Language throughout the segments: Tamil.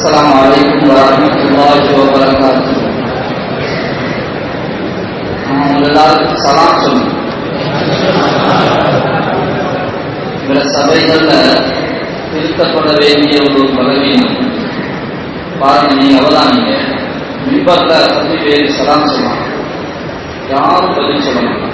السلام عليكم ورحمة الله وبركاته நாம் எல்லாருக்கும் சலாம் சொல்லணும் சில சபைகள்ல திருத்தப்பட வேண்டிய ஒரு பலவீனம் பாருங்க நீங்க அவதானீங்க மின்பர்ல பத்தி பேர் சலாம் சொல்லலாம் யாரும் பதில் சொல்ல மாட்டாங்க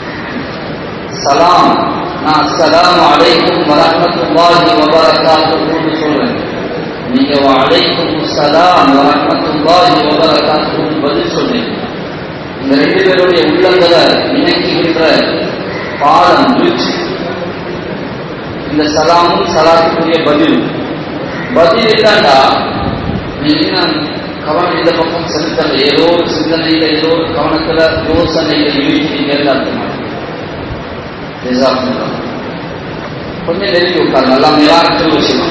சலாம் நான் அஸ்ஸலாமு அலைக்கும் வரஹ்மத்துல்லாஹி வபரகாத்துஹுன்னு சொல்றேன் நீங்க அலைக்கும் சலாம் வரஹ்மத்துல்லாஹி வபரகாத்துஹுன்னு பதில் சொல்றீங்க இந்த ரெண்டு பேருடைய உள்ளங்களை இணைக்குகின்ற பாடம் வீழ்ச்சி இந்த சலாமும் சலாத்துக்குரிய பதில் பதில் இல்லைண்டா நீங்க கவனம் இந்த பக்கம் செலுத்தல ஏதோ ஒரு சிந்தனையில ஏதோ ஒரு கவனத்துல யோசனையில இருக்கிறீங்கன்னு அர்த்தம் ஜஸாக்குமுல்லாஹ். கொஞ்சம் நெருங்கி உட்காருங்க எல்லாம் எல்லாருக்கும் விஷயம்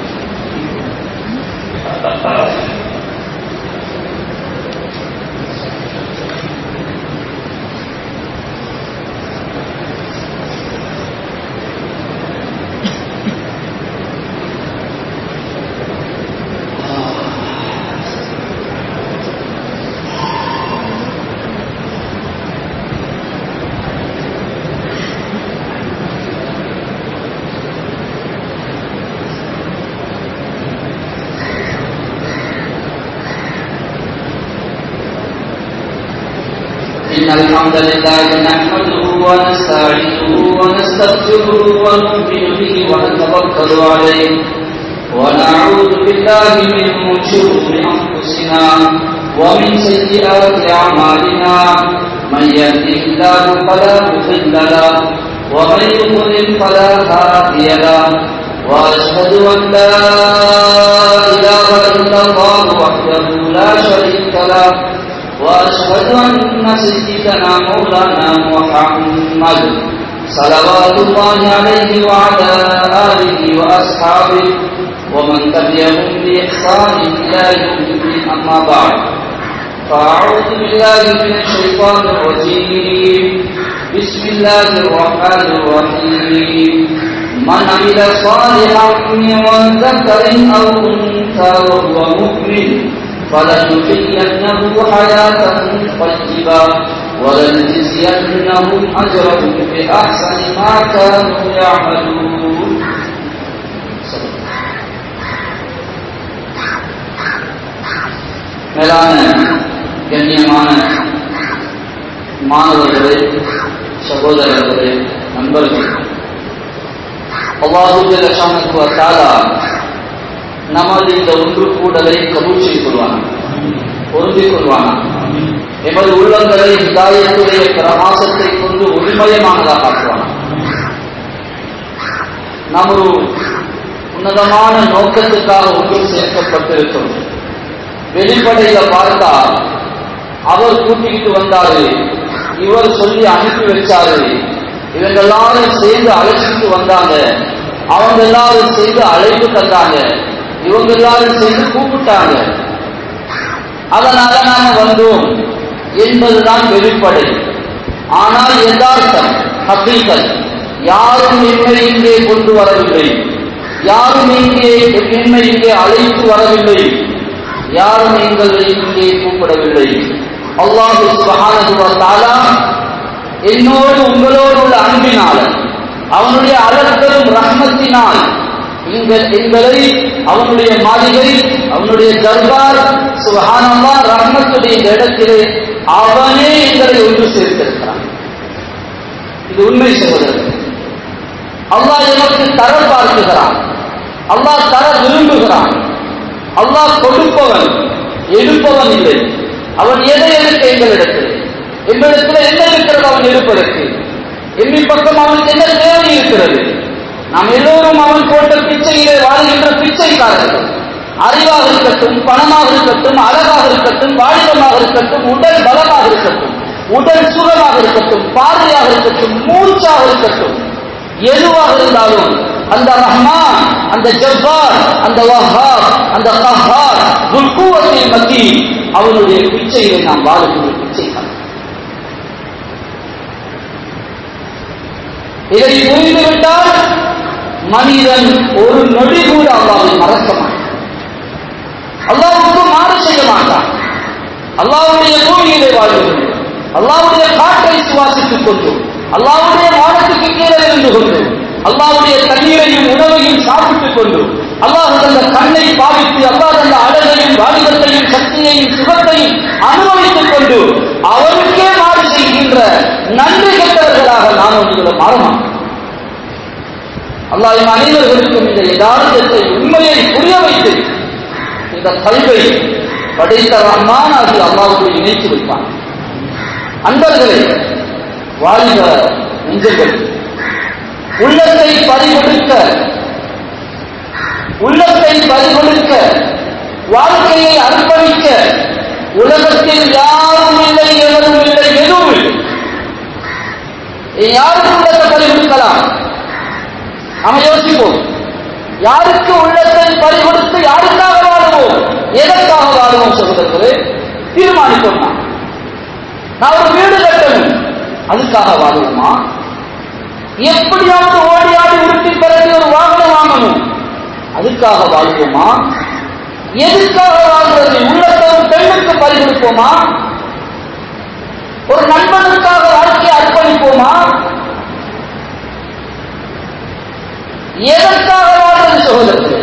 إن الحمد لله نحمده ونستعينه ونستغفره ونؤمن به ونتوكل عليه ونعوذ بالله من شرور أنفسنا ومن سيئات أعمالنا من يهده الله فلا مضل له ومن يضلل فلا هادي له وأشهد أن لا إله إلا الله وحده لا شريك له وأشهد أن سيدنا مولانا محمد صلوات الله عليه وعلى آله وأصحابه ومن تبعهم بإحسان إلى يوم الدين أما بعد فأعوذ بالله من الشيطان الرجيم بسم الله الرحمن الرحيم من عمل صالحا من ذكر أو أنثى وهو مؤمن فلنحيينه حياة طيبة ولنجزينهم أجرهم بأحسن ما كانوا يعملون மேலான கண்ணியமான மாணவர்களே சகோதரர்களே நண்பர்களே அல்லாஹு லட்சணத்துவ தாலா நமது இந்த ஒன்று கூடலை கபூல் செய்து கொள்வானா பொருந்திக் கொள்வானா எமது உள்ளங்களை இதாயத்துடைய பிரகாசத்தை கொண்டு ஒளிமயமானதாக ஆக்குவானா நாம் ஒரு உன்னதமான நோக்கத்துக்காக ஒன்று சேர்க்கப்பட்டிருக்கிறோம் வெளிப்படையில பார்த்தா அவர் கூட்டிக்கிட்டு வந்தாரு இவர் சொல்லி அனுப்பி வச்சாரு இவங்க எல்லாரும் சேர்ந்து அழைச்சிட்டு வந்தாங்க அவங்க எல்லாரும் சேர்ந்து அழைப்பு தந்தாங்க இவங்க எல்லாரும் சேர்ந்து கூப்பிட்டாங்க அதனால நாம வந்தோம் என்பதுதான் வெளிப்படை ஆனால் யதார்த்தம் ஹபீகத் யாரும் என்னை இங்கே கொண்டு வரவில்லை யாரும் இங்கே என்னை இங்கே அழைத்து வரவில்லை யாரும் எங்களை இங்கே கூப்பிடவில்லை அல்லாஹு சுபஹானஹு வ தஆலா என்னோடு உங்களோடு உள்ள அன்பினால் அவனுடைய அளப்பெரும் ரஹ்மத்தினால் நீங்கள் எங்களை அவனுடைய மாளிகை அவனுடைய தர்பார் சுபஹானல்லா ரஹ்மத்துடைய இந்த இடத்திலே அவனே எங்களை ஒன்று சேர்த்திருக்கிறான் இது உண்மை சகோதரர் அல்லாஹ் எமக்கு தர பார்க்குகிறான் அல்லாஹ் தர விரும்புகிறான் அல்லாஹ் கொடுப்பவன் எடுப்பவன் இல்லை அவன் எதை எடுக்க எங்களிடத்தில் எங்களிடத்தில் என்ன இருக்கிறது அவன் எடுப்பதற்கு எம்மி பக்கம் அவனுக்கு என்ன தேவை இருக்கிறது நாம் எல்லோரும் அவன் போட்ட பிச்சையிலே வாழ்கின்ற பிச்சைக்காரர்கள் அறிவாக இருக்கட்டும் பணமாக இருக்கட்டும் அழகாக இருக்கட்டும் வாலிபமாக இருக்கட்டும் உடல் பலமாக இருக்கட்டும் உடல் சுகமாக இருக்கட்டும் பார்வையாக இருக்கட்டும் மூச்சாக இருக்கட்டும் எதுவாக இருந்தாலும் அந்த ரஹ்மான் அந்த ஜப்பார் அந்த வஹாப் அந்த கஹார் துல்குவத்தின் மத்தி அவனுடைய பிச்சையை நாம் வாழுகின்ற பிச்சைக்காரன் இதை புரிந்துவிட்டால் மனிதன் ஒரு நொடி கூட அல்லாவை மறக்க மாட்டான் அல்லாவுக்கு மாறு செய்ய மாட்டான் அல்லாவுடைய பூமியிலே வாழ்வது அல்லாவுடைய காற்றை சுவாசித்துக் கொண்டு அல்லாவுடைய வானத்துக்கு கீழே இருந்து கொண்டு அல்லாவுடைய தண்ணீரையும் உணவையும் சாப்பிட்டுக் கொண்டு அல்லாஹ் தந்த கண்ணை பாவித்து அல்லாஹ் தந்த அழகையும் வாலிபத்தையும் சக்தியையும் சுகத்தையும் அனுபவித்துக் கொண்டு அவருக்கே மாறு செய்கின்ற நன்றி கெட்டவர்களாக நாம் உங்களை மாறலாம் அல்லாஹ் எம் அனைவர்களுக்கும் இந்த யதார்த்தத்தை உண்மையை புரிய வைத்து இந்த கல்வை படைத்த ரஹ்மான் ஆகிய அல்லாவுக்கு இணைத்து வைப்பான் அன்பர்களே வாலிப நெஞ்சங்கள் உள்ளத்தை பறிகொடுக்க உள்ளத்தை பறிகொடுக்க வாழ்க்கையை அர்ப்பணிக்க உலகத்தில் யாரும் இல்லை எவரும் இல்லை எதுவும் இல்லை யாருக்கு உள்ளத்தை பறிகொடுக்கலாம் நாம யோசிப்போம் யாருக்கு உள்ளத்தை பறிகொடுத்து யாருக்காக வாழுவோம் எதற்காக வாழுவோம் சகோதரர்களே தீர்மானிப்போம் நான் நான் ஒரு வீடு கட்டணும் அதுக்காக வாழுவோமா எப்படியாவது ஓடி ஆடி உருட்டி பிறகு ஒரு வாகனம் வாங்கணும் அதுக்காக வாழ்வோமா எதுக்காக வாழ்றது உள்ளத்தை ஒரு பெண்ணுக்கு பறிகொடுப்போமா ஒரு நண்பனுக்காக வாழ்க்கையை அர்ப்பணிப்போமா எதற்காக வாழ்றது சகோதரர்களே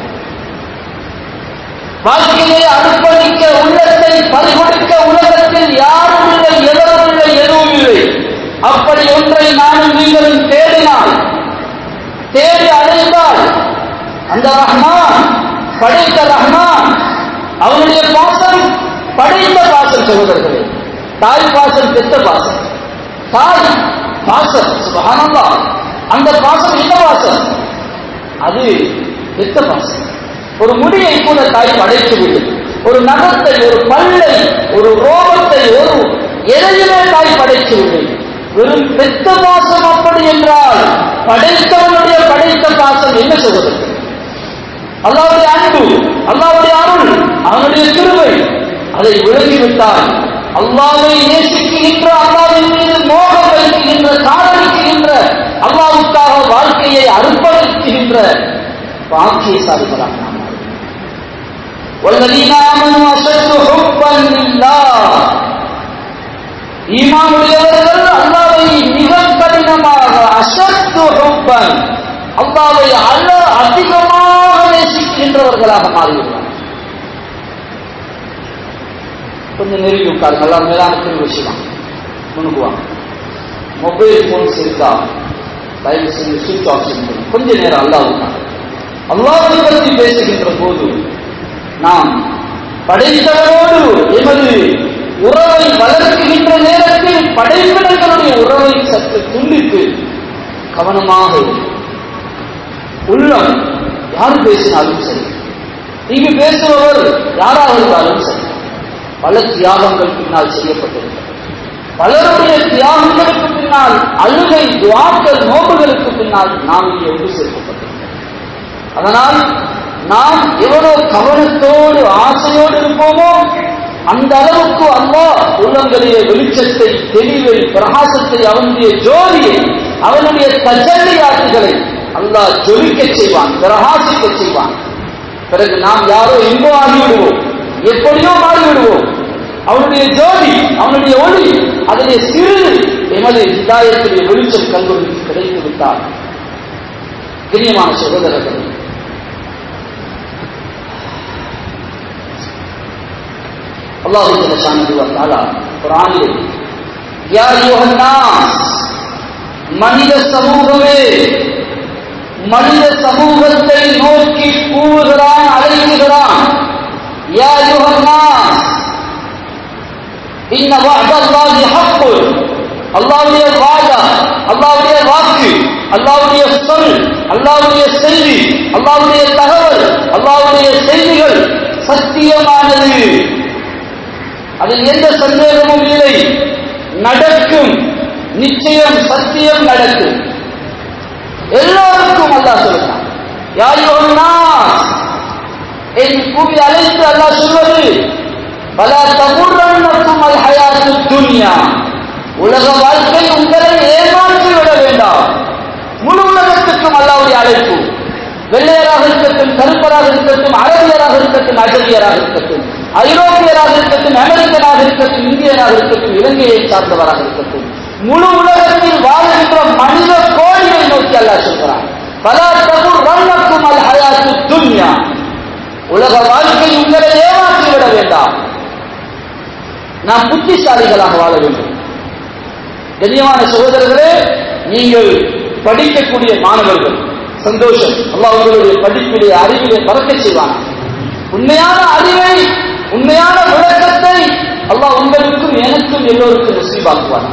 வாழ்க்கையை அர்ப்பணிக்க உள்ளத்தை பறிகொடுக்க உலகத்தில் யாரும் இல்லை எவரும் இல்லை எதுவும் இல்லை அப்படி ஒன்றை நானும் நீங்களும் தேடினால் தேடி அடைந்தால் அந்த ரஹ்மான் படைத்த ரஹ்மான் அவனுடைய பாசம் படைத்த பாசம் சகோதரர்களே தாய் பாசம் பெத்த பாசம் தாய் பாசம் சுபஹானல்லா அந்த பாசம் என்ன பாசம் அது பெத்த பாசம் ஒரு முடியை கூட தாய் படைக்கவில்லை ஒரு நகத்தை ஒரு பல்லை ஒரு ரோகத்தை ஒரு எதையுமே தாய் படைக்கவில்லை வெறும் பெத்த பாசம் அப்படி என்றால் படைத்தவனுடைய படைத்த பாசம் என்ன சொல்வது அல்லாவுடைய அன்பு அல்லாவுடைய அருள் அவனுடைய கிருவை அதை விளங்கிவிட்டால் அல்லாவை நேசிக்குகின்ற அல்லாவின் மீது மோகம் வைக்குகின்ற காதலிக்குகின்ற அல்லாவுக்காக வாழ்க்கையை அர்ப்பணிக்குகின்ற பாக்கியசாலிகளாக நாம் والذين آمنوا أشد حبا لله ஈமானுடையவர்கள் அல்லாவை மிக கடினமாக அசத்து ஹுப்பன் அல்லாவை அல்ல அதிகமாக நேசிக்கின்றவர்களாக மாறிவிடுவார் கொஞ்சம் நெருங்கி உட்காருங்க எல்லாம் மேலான பெரிய விஷயம் முன்னுக்குவாங்க மொபைல் போன்ஸ் இருக்கா தயவு செஞ்சு சுவிச் ஆஃப் செய்யுங்க கொஞ்ச நேரம் அல்லாஹ் உட்காரு அல்லாவை பற்றி பேசுகின்ற போது நாம் படைத்தவரோடு எமது உறவை வளர்க்குகின்ற நேரத்தில் படைப்பிடங்களுடைய உறவை சற்று துண்டித்து கவனமாக இரு. உள்ளம் யார் பேசினாலும் சரி இங்கு பேசுபவர் யாராக இருந்தாலும் சரி பல தியாகங்கள் பின்னால் செய்யப்பட்டிருக்கிறது பலருடைய தியாகங்களுக்கு பின்னால் அழுகை துவாக்கள் நோம்புகளுக்கு பின்னால் நாம் இங்கே ஒன்று சேர்க்கப்பட்டிருக்கிறோம் அதனால் நாம் எவ்வளவு கவனத்தோடு ஆசையோடு இருப்போமோ அந்த அளவுக்கு அல்லாஹ் உள்ளங்களிலே வெளிச்சத்தை தெளிவை பிரகாசத்தை அவனுடைய ஜோதியை அவனுடைய தஜல்லியாட்டுகளை அல்லாஹ் ஜொலிக்க செய்வான் பிரகாசிக்க செய்வான் பிறகு நாம் யாரோ எங்கோ ஆகிவிடுவோம் எப்படியோ மாறிவிடுவோம் அவனுடைய ஜோதி அவனுடைய ஒளி அதிலே சிறிது எமது இதாயத்திலே வெளிச்சம் கண்களுக்கு கிடைத்து விட்டார் பிரியமான சகோதரர்கள் அல்லாஹு ஜல்லஷானஹு வ தஆலா குர்ஆனிலே யா அய்யுஹன் நாஸ் மனித சமூகமே மனித சமூகத்தை நோக்கி கூவுகிறான் அழைக்கிறான் யா அய்யுஹன் நாஸ் இன்ன வஅதல்லாஹி ஹக்குன் அல்லாஹ்வுடைய வாதா அல்லாஹ்வுடைய வாக்கு அல்லாஹ்வுடைய சொல் அல்லாஹ்வுடைய செய்தி அல்லாஹ்வுடைய தகவல் அல்லாஹ்வுடைய செய்திகள் சத்தியமானது அதில் எந்த சந்தேகமும் இல்லை நடக்கும் நிச்சயம் சத்தியம் நடக்கும் எல்லோருக்கும் அல்லாஹ் சொல்றான் யாயோன் நாஸ் என் கூவி அழைத்து அல்லாஹ் சொல்வது பல தமுர்ரன்னக்கும் அல் ஹயாத்து துன்யா உலக வாழ்க்கை உங்களை ஏமாற்றி விட வேண்டாம் முழு உலகத்துக்கும் அல்லாவுடைய அழைப்பு வெள்ளையராக இருக்கட்டும் கருப்பராக இருக்கட்டும் அரபியராக இருக்கட்டும் அஜமியராக இருக்கட்டும் ஐரோப்பியராக இருக்கட்டும் அமெரிக்கனாக இருக்கட்டும் இந்தியராக இருக்கட்டும் இலங்கையை சார்ந்தவராக இருக்கட்டும் முழு உலகத்தில் வாழ்கின்ற மனித கோடியை நோக்கி அல்லாஹ் சொல்கிறான் பலாத்தகுர் ரன்னக்கும் அல் ஹயாத்து துன்யா உலக வாழ்க்கை உங்களை ஏமாற்றி விட வேண்டாம் நாம் புத்திசாலிகளாக வாழ வேண்டும் கண்ணியமான சகோதரர்களே நீங்கள் படிக்கக்கூடிய மாணவர்கள் சந்தோஷம் அல்லாஹ் உங்களுடைய படிப்பிலே அறிவிலே பறக்க செய்வான் உண்மையான அறிவை உண்மையான விளக்கத்தை அல்லாஹ் உங்களுக்கும் எனக்கும் எல்லோருக்கும் நசீபாக்குவான்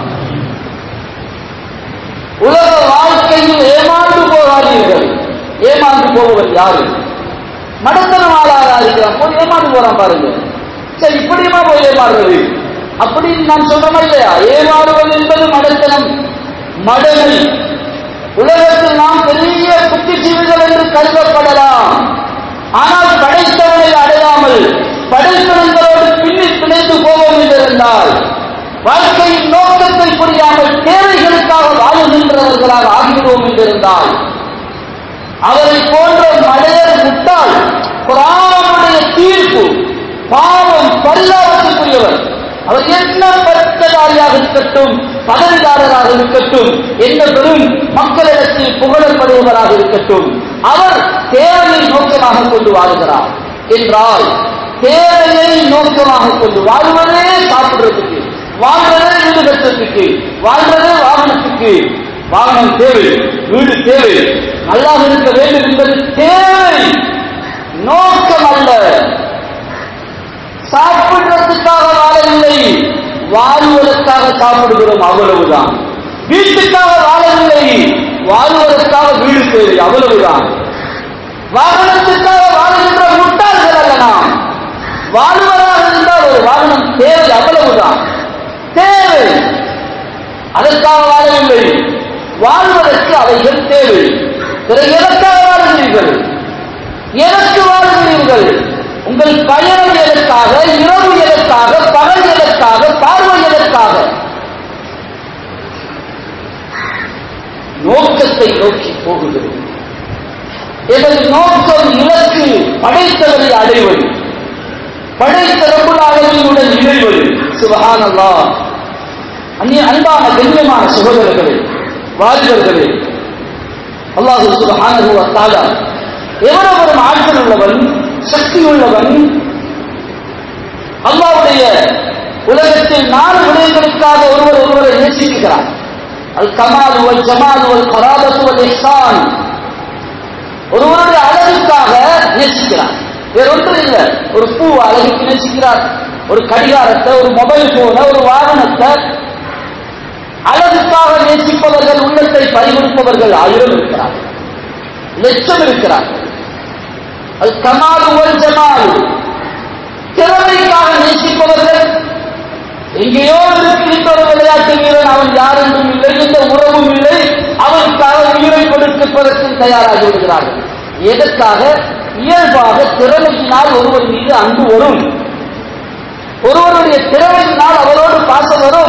உலக வாழ்க்கையில் ஏமாந்து போகாதீர்கள் ஏமாந்து போபவர் யாரு மடத்தனமாளாக இருக்கிறான் போய் ஏமாந்து போறான் பாருங்க சரி இப்படியுமா போய் ஏமாறுறது அப்படின்னு நான் சொல்றோமா இல்லையா ஏமாறுவது என்பது மடத்தனம் மடமை உலகத்தில் நாம் பெரிய புத்திஜீவிகள் என்று கருதப்படலாம் ஆனால் படைத்தவனை அடையாமல் படைத்தவங்களோடு பின்னி பிணைந்து போவோம் என்றிருந்தால் வாழ்க்கையின் நோக்கத்தை புரியாமல் தேவைகளுக்காக வாழுகின்றவர்களாக ஆகிவிடுவோம் என்றிருந்தால் அவரை போன்ற மடையர் முட்டாள் குரானுடைய தீர்ப்பு பாவம் பரிதாபத்துக்குரியவர் அவர் என்ன பட்டதாரியாக இருக்கட்டும் பதவிதாரராக இருக்கட்டும் என்ன பெரும் மக்களிடத்தில் புகழப்படுபவராக இருக்கட்டும் அவர் தேவையை நோக்கமாக கொண்டு வாழ்கிறார் என்றால் தேவையை நோக்கமாக கொண்டு வாழ்வதே சாப்பிடுறதுக்கு வாழ்றதே வீடு கட்டுறதுக்கு வாழ்றதே வாகனத்துக்கு வாகனம் தேவை வீடு தேவை நல்லாக இருக்க வேண்டும் என்பது தேவை நோக்கம் அல்ல சாப்பிடுறதுக்காக வாழவில்லை வாழ்வதற்காக சாப்பிடுகிறோம் அவ்வளவுதான் வீட்டுக்காக வாழவில்லை வாழ்வதற்காக வீடு தேவை அவ்வளவுதான் வாகனத்துக்காக வாழ்கின்ற முட்டாள்கள் அல்ல நாம் வாழ்வதாக இருந்தால் ஒரு வாகனம் தேவை அவ்வளவுதான் தேவை அதற்காக வாழவில்லை வாழ்வதற்கு அவைகள் தேவை பிறகு எதற்காக வாழுகிறீர்கள் எதற்கு வாழுகிறீர்கள் உங்கள் பயணம் எதற்காக இரவு எதற்காக பகல் எதற்காக பார்வை எதற்காக நோக்கத்தை நோக்கி போகுகிறது எனது நோக்கம் இலக்கு படைத்தவரை அடைவது படைத்த ரப்புலாளர்களுடன் இணைவது சுபஹானல்லா அந்நிய அன்பான கண்ணியமான சகோதரர்களே வாலிபர்களே அல்லாஹு சுபஹானஹு வ தஆலா எவ்வளவு ஒரு ஆற்றல் உள்ளவன் சக்தி உள்ளவன் அல்லாவுடைய உலகத்தில் நாலு விடயங்களுக்காக ஒருவர் ஒருவரை நேசிக்கிறார் அல் கமால் வல் ஜமால் வல் கராபத் வல் இஹ்சான் ஒருவருடைய அழகுக்காக நேசிக்கிறார் வேற ஒன்றும் இல்லை ஒரு பூ அழகுக்கு நேசிக்கிறார் ஒரு கடிகாரத்தை ஒரு மொபைல் போன ஒரு வாகனத்தை அழகுக்காக நேசிப்பவர்கள் உள்ளத்தை பறிகொடுப்பவர்கள் ஆயிரம் இருக்கிறார்கள் லட்சம் இருக்கிறார்கள் அது கமால் வல் ஜமால் திறமைக்காக நேசிப்பவர்கள் எங்கேயோ இருக்கின்ற ஒரு விளையாட்டு வீரன் அவன் யார் என்றும் இல்லை எந்த உறவும் இல்லை அவனுக்காக உயிரை கொடுப்பதற்கு தயாராகி விடுகிறார்கள் எதற்காக இயல்பாக திறமையினால் ஒருவர் மீது அன்பு வரும் ஒருவருடைய திறமையினால் அவரோடு பாசம் வரும்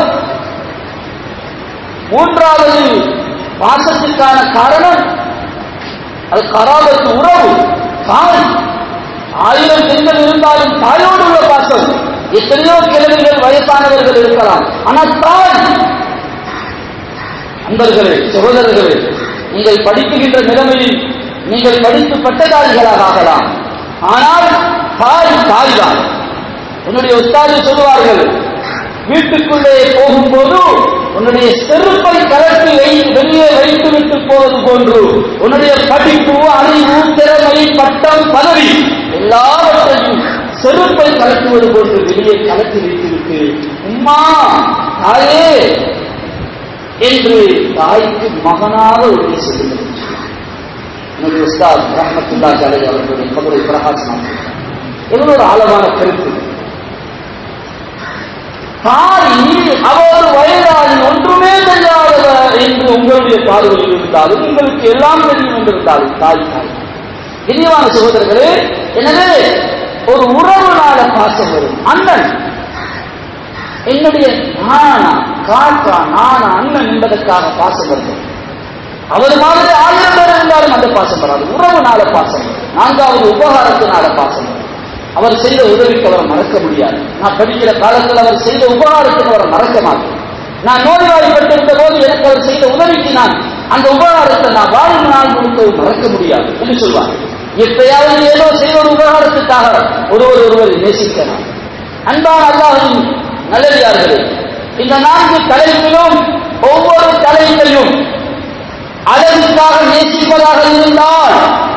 மூன்றாவது பாசத்திற்கான காரணம் அது கராபத்து உறவு தாய் ஆயிரம் பெண்கள் இருந்தாலும் தாயோடு உள்ள பாசம் எத்தனையோ கிழமைகள் வயசானவர்கள் இருக்கலாம் ஆனால் தாய் அன்பர்களே சகோதரர்களே நீங்கள் படிக்குகின்ற நிலைமையில் நீங்கள் படித்து பட்டதாரிகளாக ஆகலாம் ஆனால் தாய் தாய் தான் உன்னுடைய உஸ்தாது சொல்லுவார்கள் வீட்டுக்குள்ளே போகும்போது உன்னுடைய செருப்பை கலட்டி வை வெளியே வைத்து விட்டு போவது போன்று உன்னுடைய படிப்பு அறிவு திறமை பட்டம் பதவி எல்லாவற்றையும் செருப்பை கலட்டுவது போன்று வெளியே கலட்டி வைத்துவிட்டு உம்மா தாயே என்று தாய்க்கு மகனாக உறுதி சொல்லுங்கள் என்னுடைய உஸ்தாத் ரஹமத்துல்லா ஜலை அவர்களுடைய கபரை பிரகாசனம் எவ்வளவு ஒரு ஆழமான கருத்து தாய் அவர் வயதாகி ஒன்றுமே தெரியாதவர் என்று உங்களுடைய பார்வையில் இருந்தாலும் உங்களுக்கு எல்லாம் தெரியும் என்றிருந்தாலும் தாய் தாய் இனியவான சகோதரர்களே எனவே ஒரு உறவுனால பாசம் வரும் அண்ணன் என்னுடைய நானா காக்கா நானா அண்ணன் என்பதற்காக பாசம் வரும் அவர் மாதிரி ஆயிரம் பேர் இருந்தாலும் அந்த பாசம் வராது உறவுனால பாசம் வரும். நான்காவது உபகாரத்தினால பாசம் வரும். அவர் செய்த உதவிக்கு அவரை மறக்க முடியாது நான் படிக்கிற காலத்தில் அவர் செய்த உபகாரத்துக்கு அவரை மறக்க மாட்டேன் நான் நோய்வாய்ப்பட்டிருந்த போது எனக்கு அவர் செய்த உதவிக்கு நான் அந்த உபகாரத்தை நான் வாழும் நாள் முழுக்கவும் மறக்க முடியாது என்று சொல்வார் எப்பயாவது ஏதோ செய்த ஒரு உபகாரத்துக்காக ஒருவர் ஒருவர் நேசிக்கலாம் அன்பான அல்லாஹின் நல்லடியார்களே இந்த நான்கு தலைப்பிலும் ஒவ்வொரு தலைப்பையும் அழகுக்காக நேசிப்பதாக இருந்தால்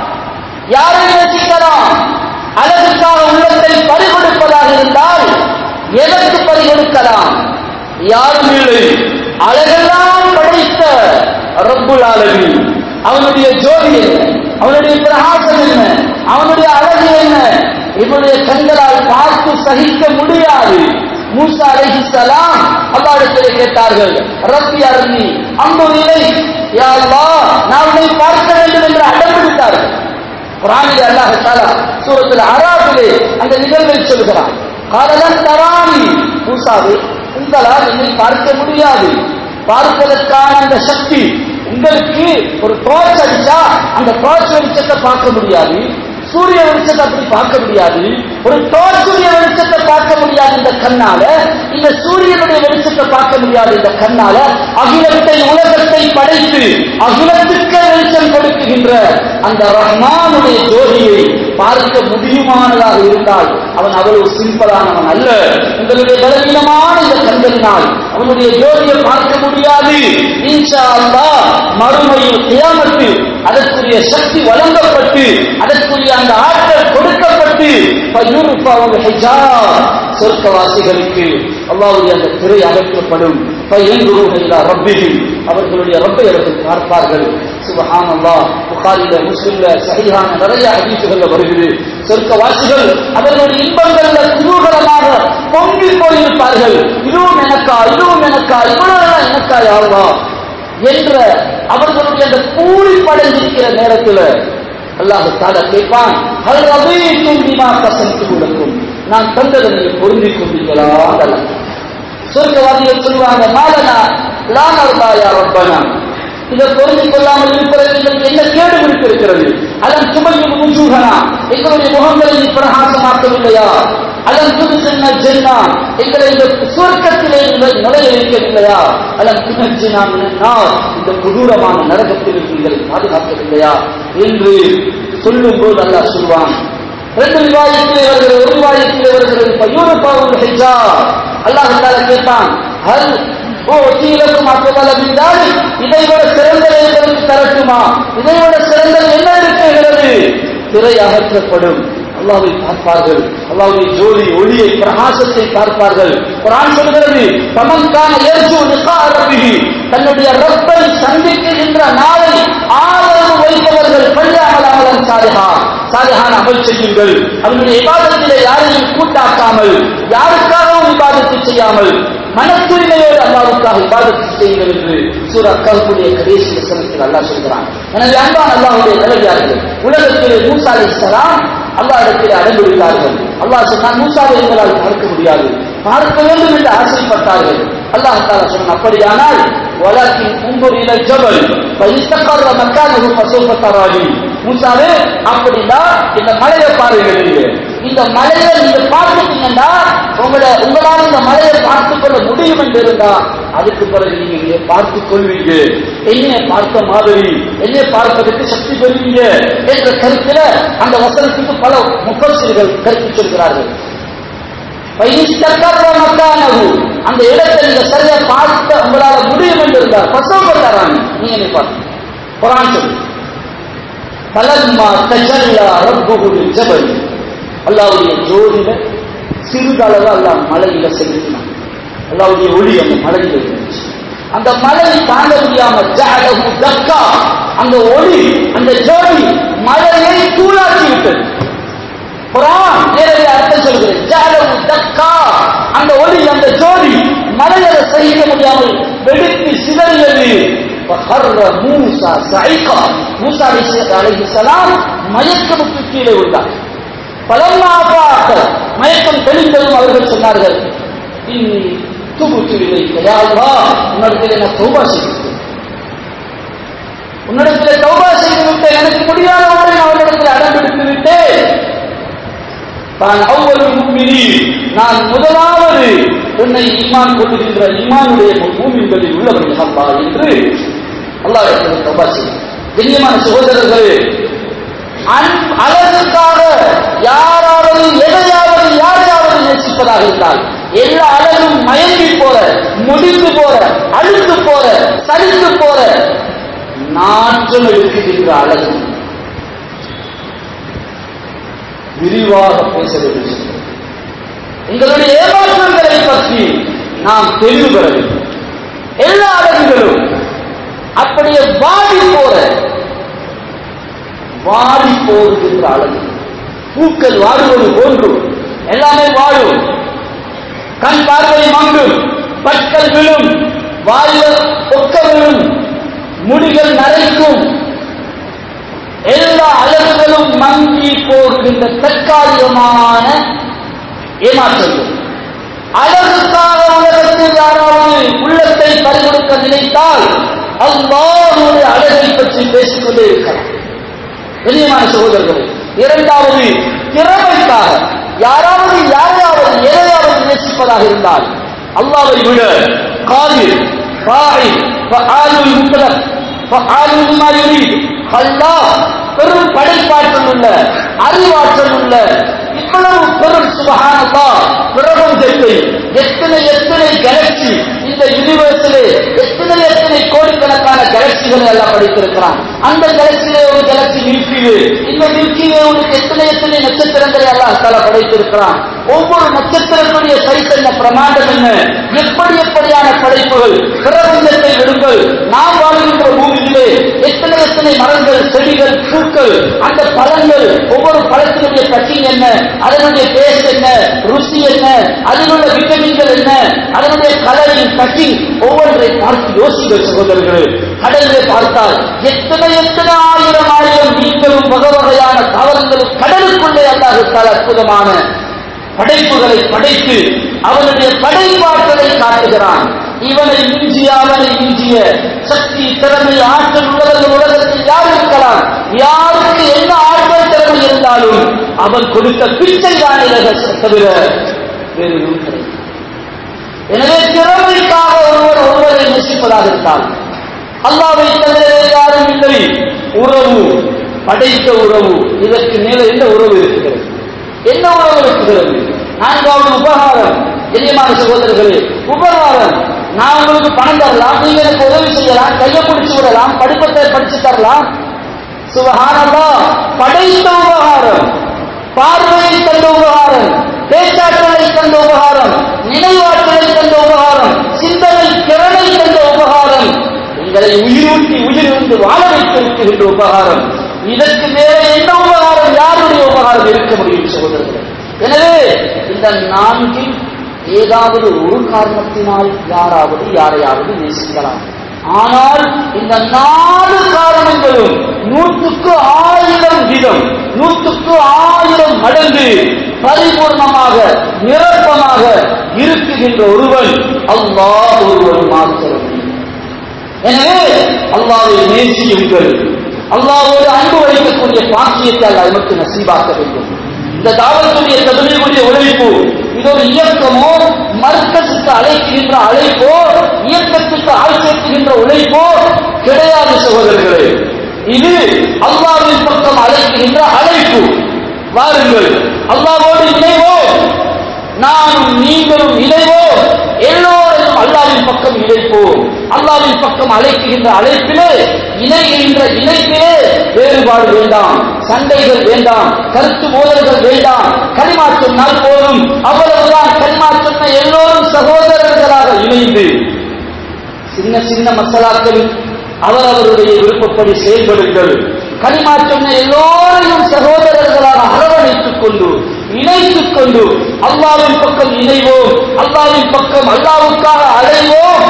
யாரை நேசிக்கலாம் அழகுக்காக உள்ளத்தை பறிகொடுப்பதாக இருந்தால் எதற்கு பறிகொடுக்கலாம் யாரும் இல்லை அழகெல்லாம் படைத்த ரப்புல் ஆலமீன் அவனுடைய ஜோதி என்ன அவனுடைய பிரகாசம் என்ன அவனுடைய அழகு என்ன இவனுடைய கண்களால் பார்த்து சகிக்க முடியாது மூசா அலைஹிஸ்ஸலாம் அல்லாஹ்விடத்தில் கேட்டார்கள் ரப்பி அருணி அம்பு நிலை யா அல்லாஹ் நான் உன்னை பார்க்க வேண்டும் என்று அடம் பிடித்தார்கள் குரானிலே அல்லாஹ் தஆலா சூரத்துல் அராபிலே அந்த நிகழ்வை சொல்கிறான் காலலன் தரானி மூசாவே உங்களால் என்னை பார்க்க முடியாது பார்ப்பதற்கான அந்த சக்தி உங்களுக்கு ஒரு டார்ச் அடிச்சா அந்த டார்ச் வெளிச்சத்தை பார்க்க முடியாது சூரிய வெளிச்சத்தை அப்படி பார்க்க முடியாது ஒரு டார்ச்சுடைய வெளிச்சத்தை பார்க்க முடியாது இந்த கண்ணால இந்த சூரியனுடைய வெளிச்சத்தை பார்க்க முடியாது இந்த கண்ணால அகிலத்தை உலகத்தை படைத்து அகிலத்துக்கு வெளிச்சம் கொடுக்குகின்ற அந்த ரஹ்மானுடைய ஜோதியை பார்க்க முடியுமானதாக இருந்தால் அவன் அவ்வளவு சிம்பிளானவன் அல்ல உங்களுடைய பலவீனமான இந்த கண்களினால் அவனுடைய ஜோதியை பார்க்க முடியாது இன்ஷா அல்லாஹ் மறுமையில் கியாமத்து அதற்குரிய சக்தி வழங்கப்பட்டு அதற்குரிய அந்த ஆற்றல் கொடுக்கப்பட்டு பையுறுப்பாவும் ஹிஜாப் சொர்க்கவாசிகளுக்கு அல்லாவுடைய அந்த திரை அகற்றப்படும் பையன்குருஹைலா ரப்பிஹி அவர்களுடைய ரப்பை அவர்கள் பார்ப்பார்கள் சுபஹான் அல்லாஹ் புகாரில முஸ்லிம்ல சஹீஹான நிறைய ஹதீசுகள்ல வருகிறது சொர்க்கவாசிகள் அவர்களுடைய இன்பங்கள்ல குதூகலமாக பொங்கி போயிருப்பார்கள் இதுவும் எனக்கா இதுவும் எனக்கா இவ்வளவு எனக்கா யாவா என்ற அவர்களுடைய அந்த கூலி படைஞ்சிருக்கிற நேரத்தில் அல்லாஹ் தாலா கேட்பான் ஹல் ரதீதும் பிமா கசம்து லக்கும் நான் தந்ததை நீங்க பொருந்திக் கொண்டீர்களா அல்ல சொர்க்கவாதிகள் சொல்லுவாங்க மாலனா லா நர்தா யா ரப்பனா இதை பொருந்திக் கொள்ளாமல் இருப்பதற்கு எங்களுக்கு என்ன கேடு இருக்கிறது அதன் சுமையும் முஜூகனா எங்களுடைய முகங்களை நீ பிரகாசமாக்கவில்லையா அதன் புது சின்ன ஜென்னா எங்களை இந்த சுவர்க்கத்திலே நீங்கள் நுழைய வைக்கவில்லையா அதன் புனர்ஜினா நாள் இந்த கொடூரமான நரகத்தில் எங்களை பாதுகாக்கவில்லையா என்று சொல்லும் போது அல்லாஹ் சொல்வான் ரெண்டு விவாதத்திலே வருகிறது ஒரு விவாதத்திலே வருகிறது பையூர பாவம் ஹெஜா அல்லாஹ் தால கேட்டான் ஹல் ஓ தீலக்கும் அப்பதல பிந்தால் இதை விட சிறந்ததை உங்களுக்கு தரட்டுமா இதை விட சிறந்தது என்ன இருக்கிறது திரை அகற்றப்படும் அல்லாவை பார்ப்பார்கள் அல்லாவுடைய ஜோதி ஒளியை பிரகாசத்தை பார்ப்பார்கள் குரான் சொல்கிறது தமக்கான ஏற்று நிகா ரப்பிஹி தன்னுடைய ரப்பை சந்திக்கின்ற நாளை ஆதரவு வைப்பவர்கள் பள்ளியாமல் அமலன் சாலிஹா சாலிஹான் அமல் செய்யுங்கள் அவனுடைய இபாதத்திலே யாரையும் கூட்டாக்காமல் யாருக்காகவும் இபாதத்தை செய்யாமல் மன தூய்மையோடு அல்லாவுக்காக இபாதத்தை செய்யுங்கள் என்று சூரா கல்புடைய கடைசி வசனத்தில் அல்லாஹ் சொல்கிறான் எனவே அன்பான் அல்லாஹுடைய நிலையார்கள் உலகத்திலே மூசா அலைஹிஸ்ஸலாம் அல்லாஹ் இடத்தில் அடைந்துவிட்டார்கள் அல்லாஹ் சொன்னான் மூசாவை எங்களால் பார்க்க முடியாது பார்க்க வேண்டும் என்று ஆசைப்பட்டார்கள் அல்லாஹ் தாலா சொன்னான் அப்படியானால் வலக்கின் உங்குர் இல ஜபல் பயிஸ்தகர்ற மக்கானஹு ஃபஸௌஃப தரானி மூசாவே அப்படின்னா இந்த மலையை பாருங்க நீங்க இந்த மலையை நீங்க பார்த்துட்டீங்கன்னா உங்களை உங்களால் இந்த மலையை பார்த்துக் கொள்ள முடியும் என்று இருந்தா அதுக்கு பிறகு நீங்க இங்கே பார்த்துக் கொள்வீங்க என்னைய பார்த்த மாதிரி என்னைய பார்ப்பதற்கு சக்தி பெறுவீங்க என்ற கருத்துல அந்த வசனத்துக்கு பல முப்பசிகள் கருத்து சொல்கிறார்கள் பயிஸ்தகர்ற மக்கானஹு அந்த இடத்தை நீங்க சரியா பார்க்க உங்களால முடியும் என்று இருந்தார் ஃபஸௌஃப தரானி நீங்க என்னை பார்த்து குரான் சொல்லு பலன்மா தஜல்லா ரப்புஹு ஜபல் அல்லாவுடைய ஜோதியில சிறிதளவு அல்லாஹ் மலையில செலுத்தினான் அல்லாவுடைய ஒளி அந்த மலையில இருந்துச்சு அந்த மலை தாங்க முடியாம ஜஅலஹு தக்கா அந்த ஒளி அந்த ஜோதி மலையை தூளாக்கி விட்டது குரான் நேரடி அர்த்தம் சொல்கிறது ஜஅலஹு தக்கா அந்த ஒளி அந்த ஜோதி மலையை சகிக்க முடியாமல் வெடித்து சிதறியது فخر موسى صعيقا موسى عليه السلام மயக்கமுக்கு கீழே விழுந்தார் பலம்மா பார்த்த மயக்கம் தெளிந்ததும் அவர்கள் சொன்னார்கள் இன்னி துபுத்து இல்லை யா அல்லாஹ் உன்னிடத்தில் நான் தௌபா செய்கிறேன் உன்னிடத்தில் தௌபா செய்து விட்டேன் எனக்கு முடியாத ஒன்றை நான் உன்னிடத்தில் அடம்பிடித்து விட்டேன் நான் அவ்வளவு முக்மினி நான் முதலாவது உன்னை ஈமான் கொள்ளுகின்ற ஈமானுடைய பூமிகளில் உள்ளவர்கள் அல்லா என்று அல்லாஹ் தௌபா செய்யும் கண்ணியமான சகோதரர்களே அன்- அழகுக்காக யாராவது எதையாவது யாரையாவது நேசிப்பதாக இருந்தால் எல்லா அழகும் மயங்கி போற முடிந்து போற அழுத்து போற சலித்து போற நாற்றம் எடுக்குகின்ற அழகு விரிவாக பேச வேண்டும் எங்களுடைய ஏமாற்றங்களை பற்றி நாம் தெளிவு பெற வேண்டும் எல்லா அழகுகளும் அப்படியே வாடி போற வாடி போகின்ற அழகு பூக்கள் வாடுவது போன்று எல்லாமே வாடும் கண் பார்வை மங்கும் பற்கள் விழும் வாயில ஒக்க விழும் முடிகள் நரைக்கும் எல்லா அழகுகளும் மங்கி போகின்ற தற்காலிகமான ஏமாற்றங்கள் அழகுக்காக உலகத்தில் யாராவது உள்ளத்தை பறிகொடுக்க நினைத்தால் அல்லாஹ்வுடைய அழகை பற்றி பேசிக்கொண்டே இருக்கிறார் கண்ணியமான சகோதரர்களே இரண்டாவது திறமைக்காக யாராவது யாரையாவது எதையாவது நேசிப்பதாக இருந்தால் அல்லாவை விட காதிர் பாய் ஆயுள் முத்தலக் ஆயுள் மாதிரி அல்லாஹ் பெரும் படைப்பாற்றல் உள்ள அறிவாற்றல் உள்ள இவ்வளவு பெரும் சுபகானல்லா பிரபஞ்சத்தை எத்தனை எத்தனை கேலக்சி இந்த யூனிவர்ஸிலே எத்தனை எத்தனை கோடிக்கணக்கான கேலக்சிகளை எல்லாம் படைத்திருக்கிறான் அந்த கேலக்சியிலே ஒரு கேலக்சி மில்கிவே இந்த மில்கிவே உனக்கு எத்தனை எத்தனை நட்சத்திரங்களை எல்லாம் தல படைத்திருக்கிறான் ஒவ்வொரு நட்சத்திரத்துடைய சைஸ் என்ன பிரமாண்டம் என்ன எப்படி எப்படியான படைப்புகள் பிரபஞ்சத்தை விடுங்கள் நாம் வாழ்கின்ற பூமியிலே எத்தனை எத்தனை மரங்கள் செடிகள் பூக்கள் அந்த பழங்கள் ஒவ்வொரு பழத்தினுடைய பக்கிங் என்ன அதனுடைய டேஸ்ட் என்ன ருசி என்ன அதில் உள்ள விட்டமின்கள் என்ன அதனுடைய கலரின் பக்கிங் ஒவ்வொன்றை பார்த்து யோசிங்கள் சகோதரர்களே கடலிலே பார்த்தால் எத்தனை எத்தனை ஆயிரம் ஆயிரம் மீன்களும் வகை வகையான தாவரங்களும் கடலுக்குள்ளே அல்லாஹால அற்புதமான படைப்புகளை படைத்து அவனுடைய படைப்பாற்றலை காட்டுகிறான் இவனை மிஞ்சிய அவனை மிஞ்சிய சக்தி திறமை ஆற்றல் உள்ளவர்கள் உலகத்தில் யார் இருக்கலாம் யாருக்கு என்ன ஆற்றல் திறமை இருந்தாலும் அவன் கொடுத்த பிச்சை தான் தவிர வேறு எதுவும் கிடையாது எனவே திறமைக்காக ஒருவர் ஒருவரை நேசிப்பதாக இருந்தால் அல்லாவை தவிர வேறு யாரும் இல்லை உறவு படைத்த உறவு இதற்கு மேல என்ன உறவு இருக்கிறது என்ன உறவு இருக்கிறது நான்காவது உபகாரம் இனியமான சகோதரர்களே உபகாரம் நான் உங்களுக்கு பணம் தரலாம் நீங்க எனக்கு உதவி செய்யலாம் கையை பிடிச்சு விடலாம் படிப்பத்தை படிச்சு தரலாம் சுபகானல்லா படைத்த உபகாரம் பார்வையை தந்த உபகாரம் பேச்சாற்றலை தந்த உபகாரம் நினைவாற்றலை தந்த உபகாரம் சிந்தனை திறனை தந்த உபகாரம் உங்களை உயிரூட்டி உயிரிழந்து வாழ வைத்திருக்கின்ற உபகாரம் இதற்கு மேலே என்ன உபகாரம் யாருடைய உபகாரம் இருக்க முடியும் சகோதரர்களே எனவே இந்த நான்கில் ஏதாவது ஒரு காரணத்தினால் யாராவது யாரையாவது நேசிக்கலாம் ஆனால் இந்த நாலு காரணங்களும் நூற்றுக்கு ஆயிரம் வீதம் நூற்றுக்கு ஆயிரம் மடங்கு பரிபூர்ணமாக நிரப்பமாக இருக்குகின்ற ஒருவன் அல்லாஹ் ஒருவன் மாத்திரம் எனவே அல்லாவை நேசியுங்கள் அல்லாவோடு அன்பு வைக்கக்கூடிய பாக்கியத்தை அல்ல நமக்கு நசீபாக்க வேண்டும் இந்த தாவரத்துடைய தகுதியுடைய உழைப்பு இது ஒரு இயக்கமோ மர்க்கத்துக்கு அழைக்கின்ற அழைப்போ இயக்கத்துக்கு ஆள் சேர்க்கின்ற உழைப்போ கிடையாது சகோதரர்களே இது அல்லாவின் பக்கம் அழைக்கின்ற அழைப்பு வாருங்கள் அல்லாவோடு இணைவோம் நானும் நீங்களும் இணைவோம் எல்லோரையும் அல்லாவின் பக்கம் இணைப்போம் அல்லாவின் பக்கம் அழைக்கின்ற அழைப்பிலே இணைகின்ற இணைப்பிலே வேறுபாடு வேண்டாம் சண்டைகள் வேண்டாம் கருத்து மோதல்கள் வேண்டாம் கனிமா சொன்னால் போதும் அவ்வளவுதான் கனிமா சொன்ன எல்லோரும் சகோதரர்களாக இணைந்து சின்ன சின்ன மசாலாக்கள் அவரவருடைய விருப்பப்படி செயல்படுங்கள் கனிமா சொன்ன எல்லோரையும் சகோதரர்களாக அரவணைத்துக் கொண்டு இணைத்துக் கொண்டு அல்லாவின் பக்கம் இணைவோம் அல்லாவின் பக்கம் அல்லாவுக்காக அடைவோம்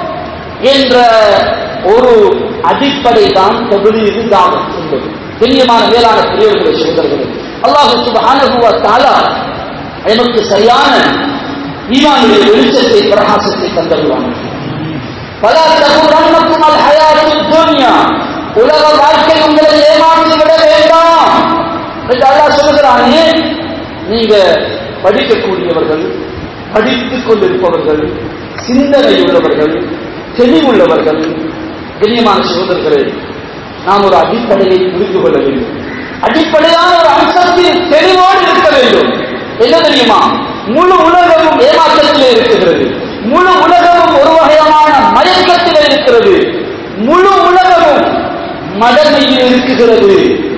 என்ற ஒரு அடிப்படை தான் தகுதியில் தாவத் என்பது கண்ணியமான மேலான பெரியவர்களை சோதர்களே அல்லாஹு சுபஹானஹு வ தஆலா எனக்கு சரியான ஈமானுடைய வெளிச்சத்தை பிரகாசத்தை தந்தருவாங்க பல தகுரன்னக்கும் அல் ஹயாத்து துன்யா உலக வாழ்க்கை உங்களை ஏமாற்றி விட வேண்டாம் என்று அல்லாஹ் சொல்லுகிறானே நீங்க படிக்கக்கூடியவர்கள் படித்துக் கொண்டிருப்பவர்கள் சிந்தனை உள்ளவர்கள் தெளிவுள்ளவர்கள் கண்ணியமான சகோதரர்களே நாம் ஒரு அடிப்படையை புரிந்து கொள்ள வேண்டும் அடிப்படையான ஒரு அம்சத்தில் தெளிவோடு இருக்க வேண்டும் என்ன தெரியுமா முழு உலகமும் ஏமாற்றத்திலே இருக்கிறது முழு உலகமும் ஒரு வகையான மயக்கத்திலே இருக்கிறது முழு உலகமும் மடமையில் இருக்குகிறது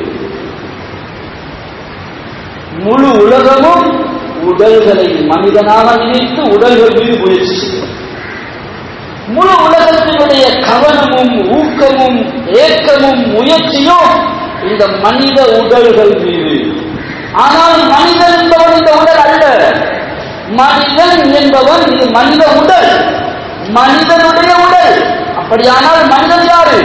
முழு உலகமும் உடல்களை மனிதனாக நினைத்து உடல்கள் மீது முயற்சி செய்யும் முழு உலகத்தினுடைய கவனமும் ஊக்கமும் ஏக்கமும் முயற்சியும் இந்த மனித உடல்கள் மீது ஆனால் மனிதன் என்பவன் இந்த உடல் அல்ல மனிதன் என்பவன் இது மனித உடல் மனிதனுடைய உடல் அப்படியானால் மனிதன் யாரு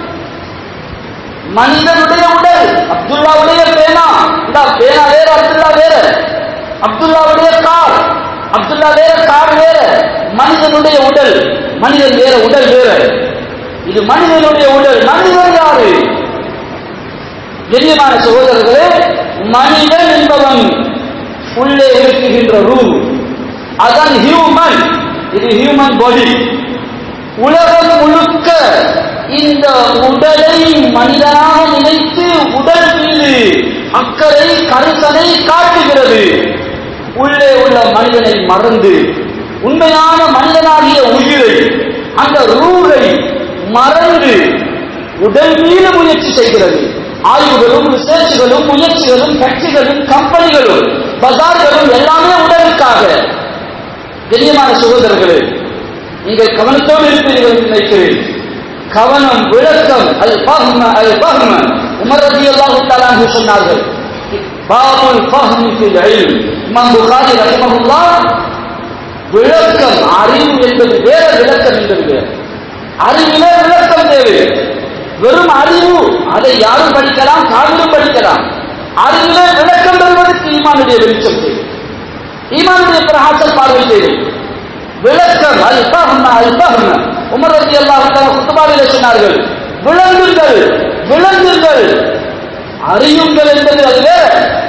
மனிதனுடைய உடல் அப்துல்லாவுடைய பேனா இந்த பேனா வேற அப்துல்லா வேற அப்துல்லாவுடைய கார் அப்துல்லா வேற கார் வேற மனிதனுடைய உடல் மனிதன் வேற உடல் வேற இது மனிதனுடைய உடல் மனிதன் யாரு கண்ணியமான சகோதரர்களே மனிதன் என்பவன் உள்ளே இருக்குகின்ற ரூ அதான் ஹியூமன் இது ஹியூமன் பாடி உலகம் முழுக்க இந்த உடலை மனிதனாக நினைத்து உடல் மீது அக்கறை கருத்தனை காட்டுகிறது உள்ளே உள்ள மனிதனை மறந்து உண்மையான மனிதனாகிய உயிரை அந்த ரூகை மறந்து உடல் மீது முயற்சி செய்கிறது ஆய்வுகளும் ரிசர்ச்களும் முயற்சிகளும் கட்சிகளும் கம்பெனிகளும் பஜார்களும் எல்லாமே உடலுக்காக கண்ணியமான சகோதரர்களே நீங்கள் கவனத்தோடு இருப்பீர்கள் என்று நினைக்கிறேன் கவனம் விளக்கம் அல் பஹ்ம அல் பஹ்ம உமர் ரலியல்லாஹு தஆலா அன்ஹு சொன்னார்கள் பாபுல் ஃபஹ்மி ஃபில் இல்ம் இமாம் புகாரி ரஹிமஹுல்லாஹ் விளக்கம் அறிவு என்பது வேற விளக்கம் என்பது வேற அறிவிலே விளக்கம் தேவை வெறும் அறிவு அதை யாரும் படிக்கலாம் காவிலும் படிக்கலாம் அறிவிலே விளக்கம் பெறுவதற்கு ஈமானுடைய வெளிச்சம் தேவை ஈமானுடைய பிரகாசம் பார்வை தேவை விளக்கம் அல் பஹ்ம அல் பஹ்ம உமர் ரலியல்லாஹு தஆலா குத்துபாவிலே சொன்னார்கள் விளங்குங்கள் விளங்குங்கள் அறியுங்கள் என்பது அது வேற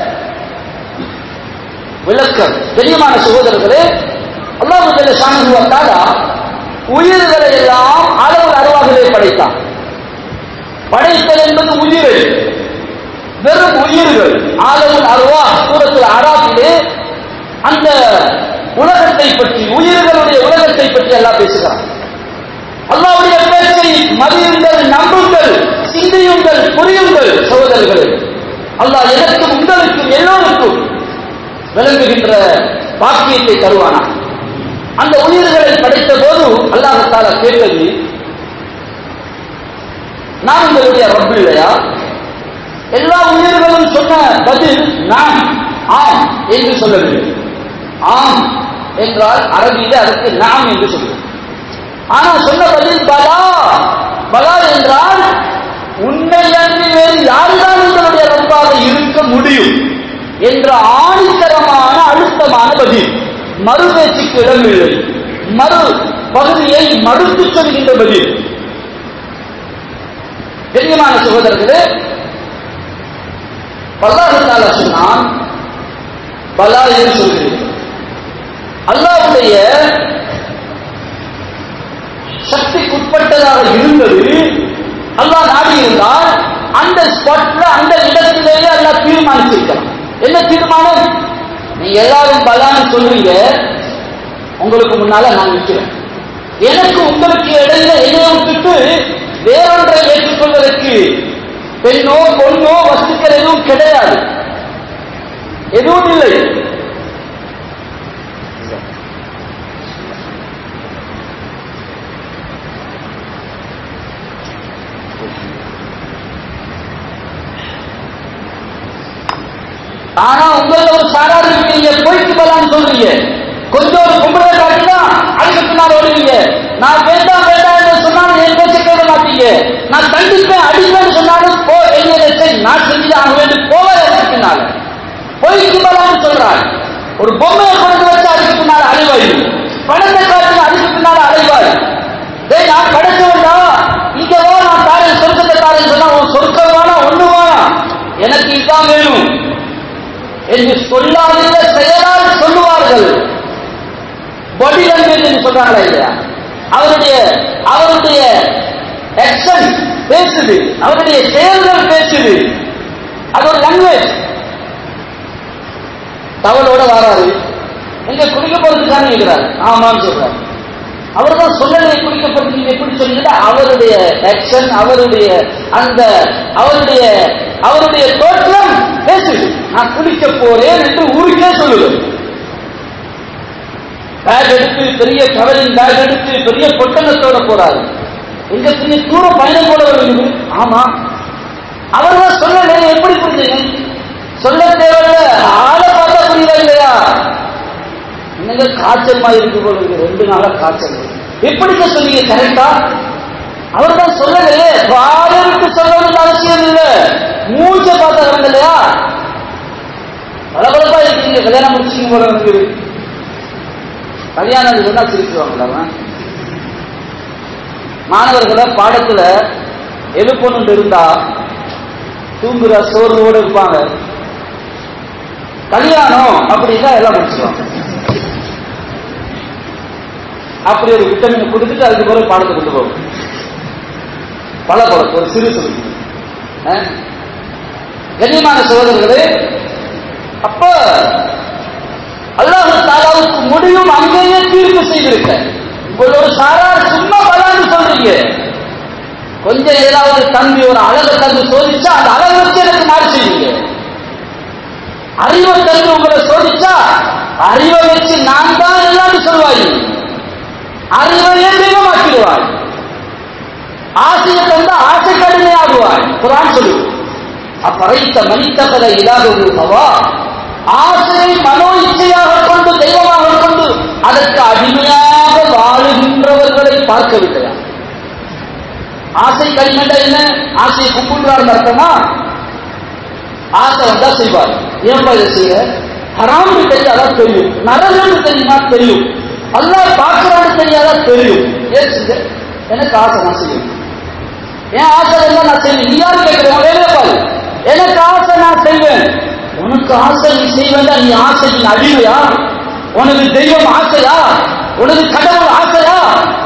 விளக்கம் பெரியமான சகோதரர்களே அல்லாஹு ஜல்ல ஷானஹு வ தஆலா உயிர்களை எல்லாம் அளவு அருவாகவே படைத்தான் படைத்தல் என்பது உயிரை வெறும் உயிர்கள் ஆலமுல் அருவா சூரத்தில் அராபிலே அந்த உலகத்தை பற்றி உயிர்களுடைய உலகத்தை பற்றி எல்லாம் பேசுகிறான் அல்லாவுடைய பேச்சை மதியுங்கள் நம்புங்கள் சிந்தியுங்கள் புரியுங்கள் சகோதரர்களே அல்லாஹ் எனக்கும் உங்களுக்கும் எல்லோருக்கும் விளங்குகின்ற பாக்கியத்தை தருவானா அந்த உயிர்களை படைத்த போது அல்லாஹால கேட்டது நான் உங்களுடைய ரப்பு இல்லையா எல்லா உயிர்களும் சொன்ன பதில் நான் ஆம் என்று சொல்லவில்லை ஆம் என்றால் அரபியில அதற்கு நாம் என்று சொல்லுவோம் ஆனா சொன்ன பதில் பலா பலா என்றால் உன்னை அன்றி வேறு யாருதான் உங்களுடைய ரப்பாக இருக்க முடியும் என்ற ஆணித்தரமான அழுத்தமான பதில் மறு பேச்சுக்கு இடமில்லை மறு பகுதியை மறுத்து சொல்கின்ற பதில் கண்ணியமான சகோதரர்களே பல்லாஹால சொன்னான் பலா என்று சொல்கிறேன் அல்லாவுடைய சக்திக்குட்பட்டதாக இருந்தது அல்லாஹ் நாடி இருந்தால் அந்த ஸ்பாட்ல அந்த இடத்திலேயே அல்லாஹ் தீர்மானிச்சிருக்கலாம் என்ன தீர்மானம் நீங்க எல்லாரும் பலான்னு சொல்றீங்க உங்களுக்கு முன்னால நான் நிற்கிறேன் எனக்கு உங்களுக்கு இடையில என்னைய விட்டுட்டு வேறொன்றை ஏற்றுக்கொள்வதற்கு பெண்ணோ பொண்ணோ வஸ்துக்கள் எதுவும் கிடையாது எதுவும் இல்லை ஆனா உங்கள ஒரு சாராரு இருக்கீங்க போயிட்டு போலான்னு சொல்றீங்க கொஞ்சம் ஒரு கும்பிட காட்டினா அதுக்கு பின்னால் ஓடுவீங்க நான் வேண்டாம் வேண்டாம் என்று சொன்னாலும் என் பேச்ச கேட்க மாட்டீங்க நான் கண்டிப்பேன் அடிப்பேன் சொன்னாலும் போ என்ன நான் செஞ்சு ஆக வேண்டும் போவ அதுக்கு பின்னால் போயிட்டு போலான்னு சொல்றான் ஒரு பொம்மையை கொண்டு வச்சு அதுக்கு பின்னால் அழிவாய் பணத்தை காட்டி அதுக்கு பின்னால் அழிவாய் டேய் நான் படைச்சவன்டா இங்க வா நான் தாரேன் சொர்க்கத்தை தாரேன் கல்யாணம் சொன்னா உன் சொர்க்கம் வேணாம் ஒண்ணு வேணாம் எனக்கு இதுதான் வேணும் என்று சொல்லாத செயலால் சொல்லுவார்கள் பாடி லாங்குவேஜ் என்று சொல்றாங்களா இல்லையா அவருடைய அவருடைய ஆக்ஷன் பேசுது அவருடைய செயல்கள் பேசுது அது ஒரு லாங்குவேஜ் தவளோட வராரு எங்க குடிக்க போறதுக்கான இருக்கிறார் ஆமான்னு சொல்றாரு அவர் தான் சொல்லலை குடிக்க போறது நீங்க எப்படி சொன்னீங்க அவருடைய ஆக்ஷன் அவருடைய அந்த அவருடைய அவருடைய தோற்றம் பேசுது நான் குடிக்க போறேன் என்று ஊருக்கே சொல்லுவது பேக் எடுத்து பெரிய கவரிங் பேக் எடுத்து பெரிய பொட்டணத்தோட போறாரு எங்க பெரிய தூர பயணம் போல வருது ஆமா அவர் தான் சொல்லலை எப்படி புரிஞ்சீங்க சொல்ல தேவையில்ல ஆளை பார்த்தா புரியல இல்லையா இன்னைக்கு காய்ச்சல் மாதிரி இருக்கு போல இருக்கு ரெண்டு நாளா காய்ச்சல் எப்படிங்க சொன்னீங்க கரெக்டா அவர் தான் சொல்லலையே பாலருக்கு சொல்லணும்னு அவசியம் இல்ல மூச்ச பார்த்தா வரங்க இல்லையா பளபளப்பா இருக்கீங்க கல்யாணம் முடிச்சிங்க போல இருக்குது கல்யாணம் சொன்னா சிரிக்குவாங்களா அவன்? மாணவர்களை பாடத்துல எழுப்பணும் இருந்தா தூங்குற சோர்வோடு இருப்பாங்க கல்யாணம் அப்படின்னா எல்லாம் முடிச்சிருவாங்க அப்படி ஒரு விட்டமின் கொடுத்துட்டு அதுக்கு பிறகு பாடத்தை கொண்டு போகும் பல பழம் ஒரு சிறு சுருதி கண்ணியமான சகோதரர்களே அப்ப அல்லாஹு தாலாவுக்கு முடியும் அங்கேயே தீர்ப்பு செய்திருக்க உங்களோட சாரார் சும்மா பலான்னு சொல்றீங்க கொஞ்சம் ஏதாவது தம்பி ஒரு அழகை தந்து சோதிச்சா அந்த அழகை வச்சு எனக்கு மாறி செய்வீங்க அறிவை தந்து உங்களை சோதிச்சா அறிவை வச்சு நான் தான் எல்லாம் சொல்வாய் அறிவையே தெய்வமாக்கிடுவாய் ஆசையை தந்த ஆசை கடுமையாகுவாய் குரான் சொல்லு அப்பறைத்த மனிதகத இல்லாத ஹவா ஆசையை மனோ இச்சையாக கொண்டு தெய்வமாக கொண்டு அதற்கு அடிமையாக வாழுகின்றவர்களை பார்க்கவில்லையா ஆசை கடிமண்ட என்ன ஆசையை கும்பிடுறார் அர்த்தமா ஆசை வந்தா செய்வார் ஏன்பா இதை செய்ய ஹராம்னு தெரியாதா தெரியும் நரகம்னு தெரியுமா தெரியும் அல்லாஹ் பார்க்கிறான்னு தெரியாதா தெரியும் ஏன் செஞ்ச எனக்கு ஆசை நான் செய்யணும் என் ஆசை இருந்தா நான் செய்வேன் நீ யாரு கேட்கிறேன் வேலையை பாரு எனக்கு ஆசை நான் செய்வேன் உனக்கு ஆசை நீ செய்வேன் நீ ஆசையின் அடிமையா உனக்கு தெய்வம் ஆசையா உனக்கு கடவுள் ஆசையா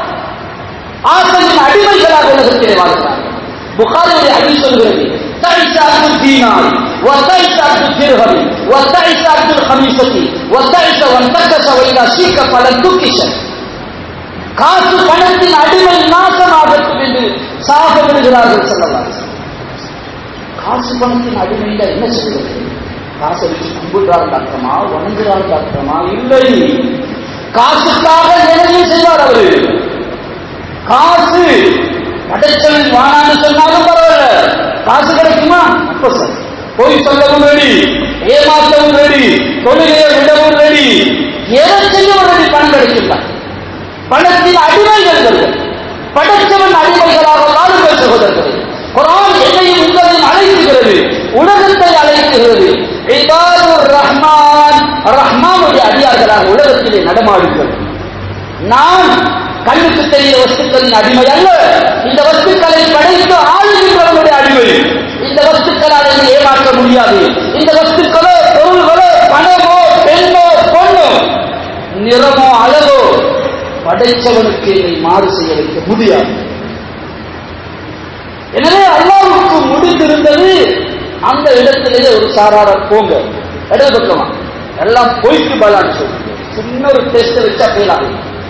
ஆசையின் அடிமைகளாக உலகத்திலே வாழ்கிறார் புகாரியுடைய அடி சொல்கிறது تعس عبد الدينار وتعس عبد الدرهم وتعس عبد الخميسة وتعس وانتكس وإذا شيك فلن تكش காசு பணத்தின் அடிமை நாசமாகட்டும் என்று சாபமிடுகிறார்கள் சொல்லலாம் காசு பணத்தின் அடிமையில என்ன சொல்கிறது காசை வச்சு கும்பிடுறாரு அர்த்தமா வணங்குறாரு அர்த்தமா இல்லை காசுக்காக எதையும் செய்வார் அவரு காசு படைச்சவன் வானான்னு சொன்னாலும் பரவாயில்ல காசு கிடைக்குமா அப்ப சார் போய் சொல்லவும் ரெடி ஏமாற்றவும் ரெடி தொழிலை விடவும் ரெடி எதை செய்யவும் ரெடி பணம் கிடைக்குமா பணத்தின் அடிமைகள் படைத்தவன் அடிமைகளாக வாழுங்கள் சகோதரர்களே குரான் எதையும் உங்களையும் அழைக்கிறது உலகத்தை அழைக்கிறது இபாதுர் ரஹ்மான் ரஹ்மானுடைய அடியார்களாக உலகத்திலே நடமாடுங்கள் நான் கண்ணுக்கு தெரிய வஸ்துக்களின் அடிமை அல்ல இந்த வஸ்துக்களை படைத்து ஆளுகின்றவனுடைய அடிமை இந்த வஸ்துக்களால் என்னை ஏமாற்ற முடியாது இந்த வஸ்துக்களோ பொருள்களோ பணமோ பெண்ணோ பொண்ணோ நிறமோ அழகோ படைச்சவனுக்கு என்னை மாறு செய்ய வைக்க முடியாது எனவே அல்லாவுக்கு முடிந்திருந்தது அந்த இடத்திலேயே ஒரு சாராளர் போங்க இடது பக்கமா எல்லாம் போயிட்டு பலான்னு சொல்லுங்க சின்ன ஒரு டெஸ்ட் வச்சா போயிடலாம்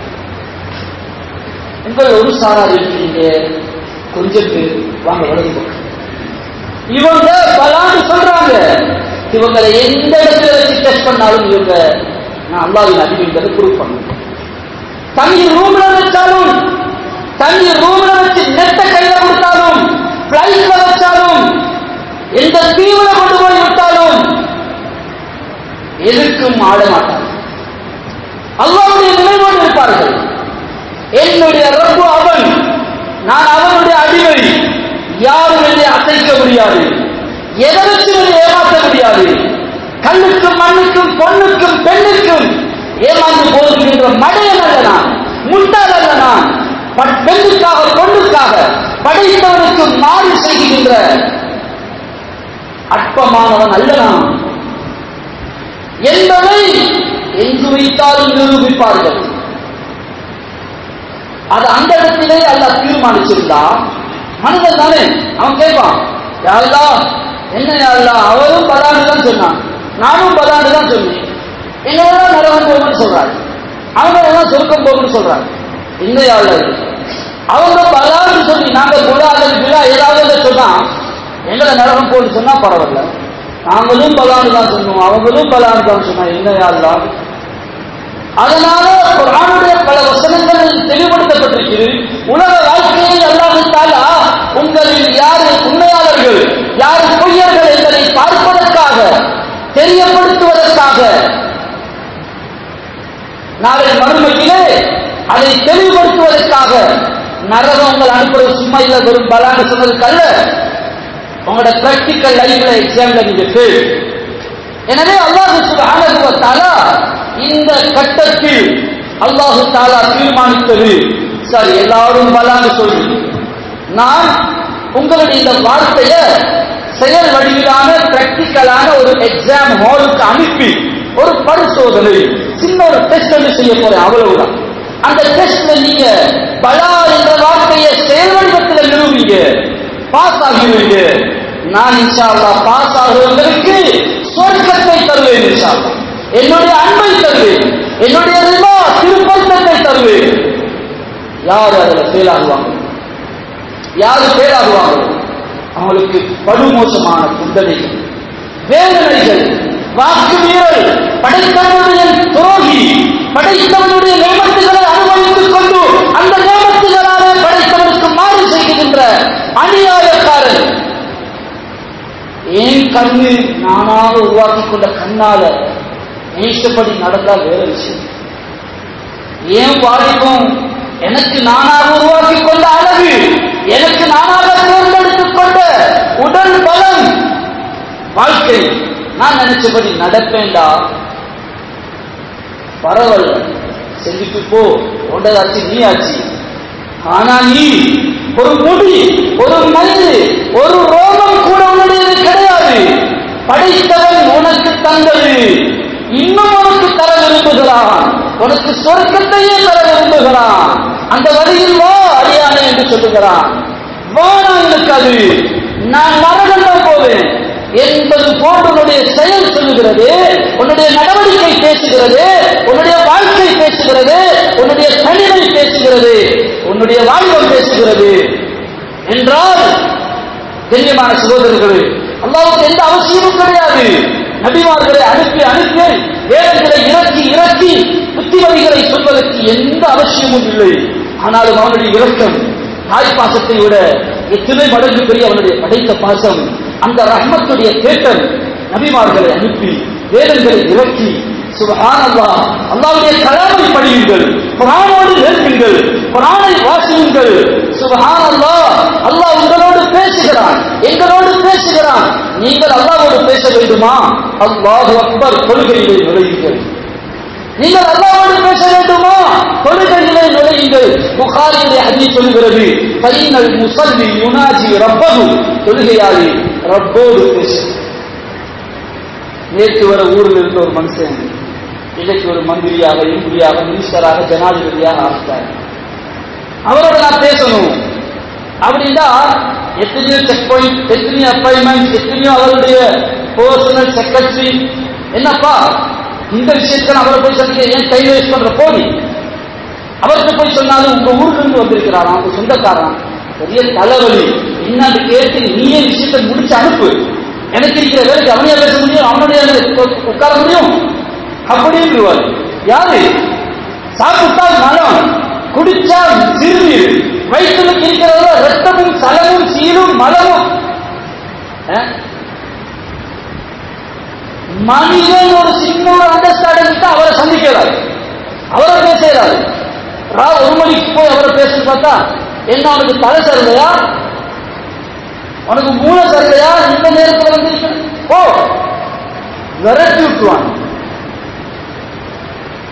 உங்கள் ஒரு சாரார் இருக்கீங்க கொஞ்சம் பேர் வாங்க வலது பக்கம் இவங்க பலான்னு சொல்றாங்க இவங்களை எந்த இடத்துல வச்சு டெஸ்ட் பண்ணாலும் இவங்க நான் அல்லாவின் அதிகங்கிறத ப்ரூவ் பண்ணுவேன் தனி ரூம்ல வச்சாலும் தனி ரூம்ல வச்சு நெட்ட கையில கொடுத்தாலும் பிளைட்ல வச்சாலும் எந்த தீவுல கொண்டு போய் விட்டாலும் எதுக்கும் ஆட மாட்டார்கள் அல்லாவுடைய நினைவோடு இருப்பார்கள் என்னுடைய ரப்பு அவன் நான் அவனுடைய அடிமை யாரும் என்னை அசைக்க முடியாது எதை வச்சு என்னை ஏமாற்ற முடியாது கல்லுக்கும் மண்ணுக்கும் பொண்ணுக்கும் பெண்ணுக்கும் ஏமாந்து போகின்ற மடையன் அல்ல நான் முட்டாள் அல்ல நான் பட் பெண்ணுக்காக பொண்ணுக்காக படைத்தவனுக்கு மாறு செய்கின்ற அற்பமானவன் அல்ல நான் என்பதை எங்கு வைத்தாலும் நிரூபிப்பார்கள் அது அந்த இடத்திலே அல்லாஹ் தீர்மானிச்சிருந்தா மனிதன் தானே அவன் கேட்பான் யாருலா என்ன யாருலா அவரும் பலாண்டு தான் சொன்னான் நானும் பலாண்டு தான் சொன்னேன் எங்களெல்லாம் நரகம் போகும்னு சொல்றாரு அவங்க எல்லாம் சொர்க்கம் போகும்னு சொல்றாங்க என்ன யாருல இது அவங்க பலாண்டு சொல்லி நாங்க குழாது விழா ஏதாவது சொன்னா எங்களை நரகம் போன்னு சொன்னா பரவாயில்ல நாங்களும் பலாண்டு தான் சொன்னோம் அவங்களும் பலாண்டு தான் சொன்னா என்ன யாருலா அதனால குரானுடைய பல வசனங்கள் தெளிவுபடுத்தப்பட்டிருக்கிறது உலக வாழ்க்கையை அல்லாவிட்டாலா உங்களில் யாரு உண்மையாளர்கள் யாரு பொய்யர்கள் என்பதை பார்ப்பதற்காக தெரியப்படுத்துவதற்காக நாளை மறுமையிலே அதை தெளிவுபடுத்துவதற்காக நரகம் உங்கள் அனுப்புறது சும்மா இல்ல வெறும் பலான்னு சொன்னதுக்கு அல்ல உங்களோட பிராக்டிக்கல் லைஃப்ல எக்ஸாம்ல நீங்க ஃபெயில் எனவே அல்லாஹு சுப்ஹானஹு வ தஆலா இந்த கட்டத்தில் அல்லாஹு தாலா தீர்மானித்தது சரி எல்லாரும் பலான்னு சொல்லி நான் உங்களுடைய இந்த வார்த்தைய செயல் வடிவிலான பிராக்டிக்கலான ஒரு எக்ஸாம் ஹாலுக்கு அனுப்பி ஒரு பரிசோதனை சின்ன ஒரு டெஸ்ட் ஒன்று செய்ய போறேன் அவ்வளவுதான் அந்த டெஸ்ட்ல நீங்க பலா என்ற வார்த்தையை செயல் வடிவத்தில் நிரூபிங்க பாஸ் ஆகிடுவீங்க நான் இன்ஷா அல்லாஹ் பாஸ் ஆகுவதற்கு சொர்க்கத்தை தருவேன் இன்ஷா அல்லாஹ் என்னுடைய அன்பை தருவேன் என்னுடைய ரிவா திருப்பத்தத்தை தருவேன் யார் அதுல ஃபெயில் ஆகுவாங்க யாரு ஃபெயில் ஆகுவாங்க அவங்களுக்கு படுமோசமான சிந்தனைகள் வேதனைகள் வாக்கு மீறல் படைத்தவனுடைய துரோகி படைத்தவனுடைய நியமத்துகளை அனுபவித்துக் கொண்டு அந்த நியமத்துகளாலே படைத்தவனுக்கு மாறு செய்கின்ற அநியாயக்காரன் ஏன் கண்ணு நானாக உருவாக்கி கொண்ட கண்ணால நேசப்படி நடந்தால் வேற விஷயம் ஏன் வாலிபம் எனக்கு நானாக உருவாக்கி கொண்ட அழகு எனக்கு நானாக தேர்ந்தெடுத்துக் கொண்ட உடல் பலம் வாழ்க்கை நான் நினைச்சபடி நடப்பேன்டா பரவாயில்ல செஞ்சுட்டு போ உண்டதாச்சு நீ ஆச்சு ஆனா நீ ஒரு முடி ஒரு மயிறு ஒரு ரோமம் கூட உன்னுடையது கிடையாது படைத்தவன் உனக்கு தந்தது இன்னும் உனக்கு தர விரும்புகிறான் உனக்கு சொர்க்கத்தையே தர விரும்புகிறான் அந்த வழியில் வா அறியானே என்று சொல்லுகிறான் வானா எனக்கு அது நான் மரணம் தான் போவேன் என்பது போன்று உன்னுடைய செயல் சொல்லுகிறது உன்னுடைய நடவடிக்கை பேசுகிறது உன்னுடைய வாழ்க்கை பேசுகிறது உன்னுடைய தனிமை பேசுகிறது உன்னுடைய வாழ்வம் பேசுகிறது என்றால் கண்ணியமான சகோதரர்களே அல்லாவுக்கு எந்த அவசியமும் கிடையாது நபிமார்களை அனுப்பி அனுப்பி வேதங்களை இறக்கி இறக்கி புத்திமதிகளை சொல்வதற்கு எந்த அவசியமும் இல்லை ஆனாலும் அவனுடைய இரக்கம் தாய் பாசத்தை விட எத்தனை மடங்கு பெரிய அவனுடைய படைத்த பாசம் அந்த ரஹ்மத்துடைய தேட்டம் நபிமார்களை அனுப்பி வேதங்களை இறக்கி சுபஹான் அல்லாஹ் அல்லாவுடைய கலாமை படியுங்கள் குரானோடு நிற்குங்கள் குரானை வாசியுங்கள் சுபஹான் அல்லாஹ் அல்லாஹ் உங்களோடு பேசுகிறான் எங்களோடு பேசுகிறான் நீங்கள் அல்லாஹ்வோடு பேச வேண்டுமா அல்லாஹ் அக்பர் கொள்கையிலே நுழையுங்கள் நீங்கள் அல்லாஹ்வோடு பேச வேண்டுமா தொழுகையிலே நுழையுங்கள் புகாரிலே ஹதீஸ் சொல்கிறது பைனல் முசல்லி யுனாஜி ரப்பகு தொழுகையாளி ரப்போடு பேசு நேற்று வர ஊரில் இருந்த ஒரு மனுஷன் இன்னைக்கு ஒரு மந்திரியாக எம்பியாக மினிஸ்டராக ஜனாதிபதியாக ஆகிட்டார் அவரோட நான் பேசணும் அப்படின்னா எத்தனையோ செக் பாயிண்ட் எத்தனையோ அப்பாயின்மெண்ட் எத்தனையோ அவருடைய பர்சனல் செக்ரட்டரி என்னப்பா இந்த விஷயத்துல அவரை போய் சந்திக்க ஏன் டைம் வேஸ்ட் பண்ற போதி அவருக்கு போய் சொன்னாலும் உங்க ஊர்ல இருந்து வந்திருக்கிறாராம் உங்க சொந்தக்காரன் பெரிய தலைவலி என்னன்னு கேட்டு நீயே விஷயத்தை முடிச்சு அனுப்பு எனக்கு இருக்கிற வேலைக்கு அவனையா பேச முடியும் அவனுடைய உட்கார முடியும் அப்படின்றுவார் யாரு சாப்பிட்டால் மலம் குடிச்சா சிறுநீர் வயிற்றுல இருக்கிறதுல ரத்தமும் சலமும் சீலும் மலமும் அஹ்? மனிதன் ஒரு சின்ன ஒரு அண்டர்ஸ்டாண்டிங் அவரை சந்திக்கிறார் அவரை பேசுகிறார் ரா ஒரு மணிக்கு போய் அவரை பேச பார்த்தா என்ன அவனுக்கு தலை சரியில்லையா உனக்கு மூளை சரியில்லையா இந்த நேரத்தில் வந்து ஓ விரட்டி விட்டுவான்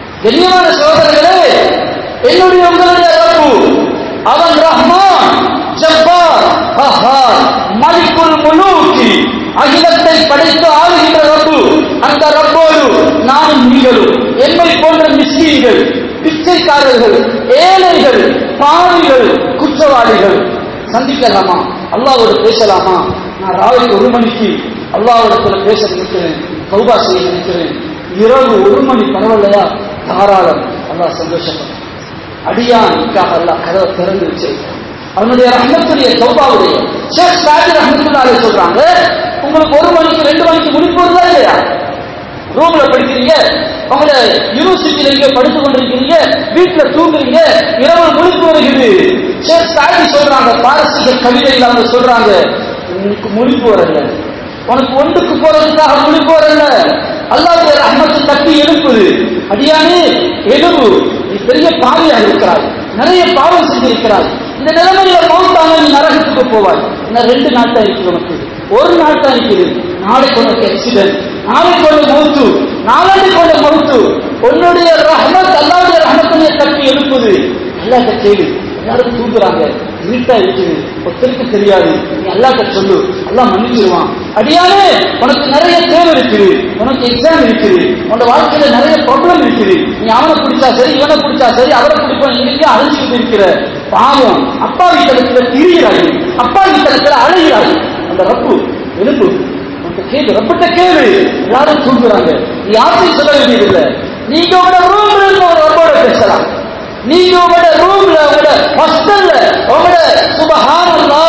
கண்ணியமான சோதனைகளே என்னுடைய உங்களுடைய ரப்பு அவன் ரஹ்மான் ஜப்பார் கஹார் மலிக்குல் முலூக்கி அகிலத்தை படைத்து ஆளுகின்ற ரப்பு அந்த ரப்போடு நானும் நீங்களும் என்னை போன்ற மிஸ்கீன்கள் பிச்சைக்காரர்கள் ஏழைகள் பாவிகள் குற்றவாளிகள் சந்திக்கலாமா அல்லாவோட பேசலாமா நான் ராவைக்கு ஒரு மணிக்கு அல்லாவிடத்துல பேச நினைக்கிறேன் கௌபா செய்ய நினைக்கிறேன் இரவு ஒரு மணி பரவாயில்லையா தாராளம் அல்லாஹ் சந்தோஷப்படும் அடியானுக்காக அல்லாஹ் கதவை திறந்து வச்சிருக்கான் அவனுடைய ரஹ்மத்துடைய சௌபாவுடைய ஷேக் சாஜி ரஹ்மத்துல்லாலே சொல்றாங்க உங்களுக்கு ஒரு மணிக்கு ரெண்டு மணிக்கு முடிப்பு வருதா இல்லையா ரூம்ல படிக்கிறீங்க உங்களை யூனிவர்சிட்டியில இங்க படித்து கொண்டிருக்கிறீங்க வீட்டுல தூங்குறீங்க இரவு முடிப்பு வருகிறது ஷேக் சாஜி சொல்றாங்க பாரசீக கவிதையில் அவங்க சொல்றாங்க உனக்கு முடிப்பு வரல உனக்கு ஒன்றுக்கு போறதுக்காக முடிப்பு வரல அல்லாவுடைய ரஹ்மத்தை தட்டி எழுப்புது அடியானே எழுப்பு நீ பெரிய பாவியாக இருக்கிறாய் நிறைய பாவம் செஞ்சிருக்கிறாய் இந்த நிலைமையில மௌத்தான நீ நரகத்துக்கு போவாய் இன்னும் ரெண்டு நாள் தான் இருக்குது உனக்கு ஒரு நாள் தான் இருக்குது நாளைக்கு உனக்கு ஆக்சிடென்ட் நாளைக்கு ஒன்று மௌத்து நாளைக்கு ஒன்று மௌத்து உன்னுடைய ரஹமத் அல்லாவுடைய ரஹமத்தினை தட்டி எழுப்புது அல்லாட்ட கேளு எல்லாரும் தூங்குறாங்க இருட்டா இருக்குது ஒருத்தருக்கு தெரியாது நீ அல்லாட்ட சொல்லு எல்லாம் மன்னிச்சிருவான் அடியானே உனக்கு நிறைய தேவை இருக்குது உனக்கு எக்ஸாம் இருக்குது உன்னோட வாழ்க்கையில நிறைய ப்ராப்ளம் இருக்குது நீ அவனை பிடிச்சா சரி இவனை பிடிச்சா சரி அவரை பிடிப்போம் எங்கேயும் அழிஞ்சுக்கிட்டு இருக்கிற பாவம் அப்பாவி தளத்துல திரிகிறாய் அப்பாவி தளத்துல அழைகிறாய் அந்த ரப்பு எழுப்பு உன்கிட்ட கேளு ரப்பிட்ட கேளு எல்லாரும் தூங்குறாங்க நீ யார்த்தையும் சொல்ல வேண்டியதில்லை நீங்க உங்களோட ரூம்ல இருக்க ஒரு ரப்போட பேசலாம் நீங்க உங்களோட ரூம்ல உங்களோட ஹாஸ்டல்ல உங்களோட சுபஹானல்லா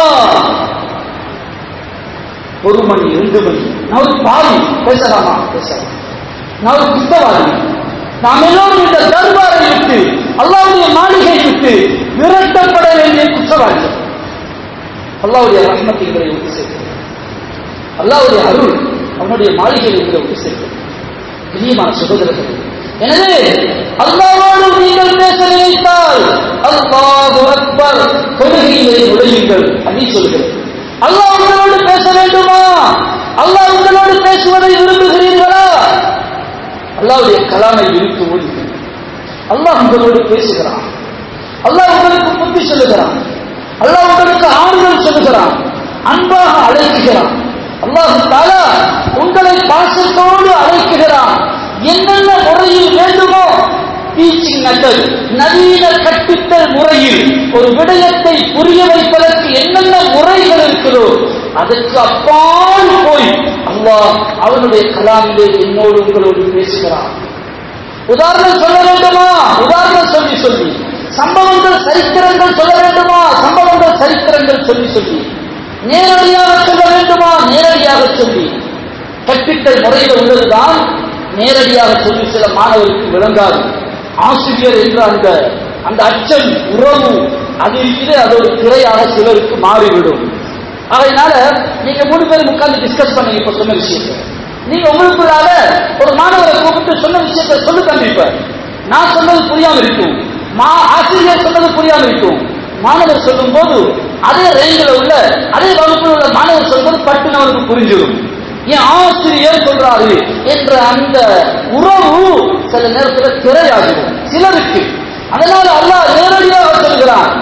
ஒரு மணி ரெண்டு மணி நான் ஒரு பாவி பேசலாமா பேசலாம் நான் ஒரு குத்தவாளி நாம் எல்லோரும் இந்த தர்பாரை விட்டு அல்லாவுடைய மாளிகை விட்டு விரட்டப்பட வேண்டிய குற்றவாளிகள் அல்லாவுடைய ரஹ்மத்தை எங்களை விட்டு சேர்க்கிறது அல்லாவுடைய அருள் அவனுடைய மாளிகை எங்களை விட்டு சேர்க்கிறது கண்ணியமான சகோதரர்கள் எனவே அல்லாவோடு நீங்கள் பேச நினைத்தால் அல்லாஹு அக்பர் தொழுகையிலே நுழையுங்கள் அடி சொல்கிறது அல்லாஹ் உங்களோடு பேச வேண்டுமா அல்லாஹ் உங்களோடு பேசுவதை விரும்புகிறீர்களா அல்லாவுடைய கலாமை விரித்து ஓடுங்கள் அல்லாஹ் உங்களோடு பேசுகிறான் அல்லாஹ் உங்களுக்கு புத்தி சொல்லுகிறான் அல்லாஹ் உங்களுக்கு ஆறுதல் சொல்லுகிறான் அன்பாக அழைக்குகிறான் அல்லாஹு தாலா உங்களை பாசத்தோடு அழைக்குகிறான் என்னென்ன முறையில் வேண்டுமோ டீச்சிங் மெத்தட் நவீன கற்பித்தல் முறையில் ஒரு விடயத்தை புரிய வைப்பதற்கு என்னென்ன முறைகள் இருக்கிறதோ அதற்கு அப்பால் போய் அல்லாஹ் அவனுடைய கலாமிலே என்னோடு உங்களோடு பேசுகிறான் உதாரணம் சொல்ல வேண்டுமா உதாரணம் சொல்லி சொல்லி சம்பவங்கள் சரித்திரங்கள் சொல்ல வேண்டுமா சம்பவங்கள் சரித்திரங்கள் சொல்லி சொல்லி நேரடியாக சொல்ல வேண்டுமா நேரடியாக சொல்லி கற்பித்தல் முறையில் உள்ளதுதான் நேரடியாக சொல்லி சில மாணவருக்கு விளங்காது ஆசிரியர் என்ற அந்த அந்த அச்சம் உறவு அது இருக்குது அது ஒரு திரையாக சிலருக்கு மாறிவிடும் அதனால நீங்க மூணு பேரும் உட்கார்ந்து டிஸ்கஸ் பண்ணீங்க இப்ப சொன்ன விஷயத்தை நீங்க உங்களுக்குள்ளால ஒரு மாணவரை கூப்பிட்டு சொன்ன விஷயத்தை சொல்லு கண்டிப்பா நான் சொன்னது புரியாம இருக்கும் மா ஆசிரியர் சொன்னது புரியாம இருக்கும் மாணவர் சொல்லும் போது அதே ரேஞ்சில் உள்ள அதே வகுப்பில் உள்ள மாணவர் சொல்வது பட்டுன்னு அவருக்கு புரிஞ்சிடும் என் ஆசிரியர் சொல்றாரு என்ற அந்த உறவு சில நேரத்தில் திரையாகும் சிலருக்கு அதனால அல்லாஹ் நேரடியாக சொல்கிறான்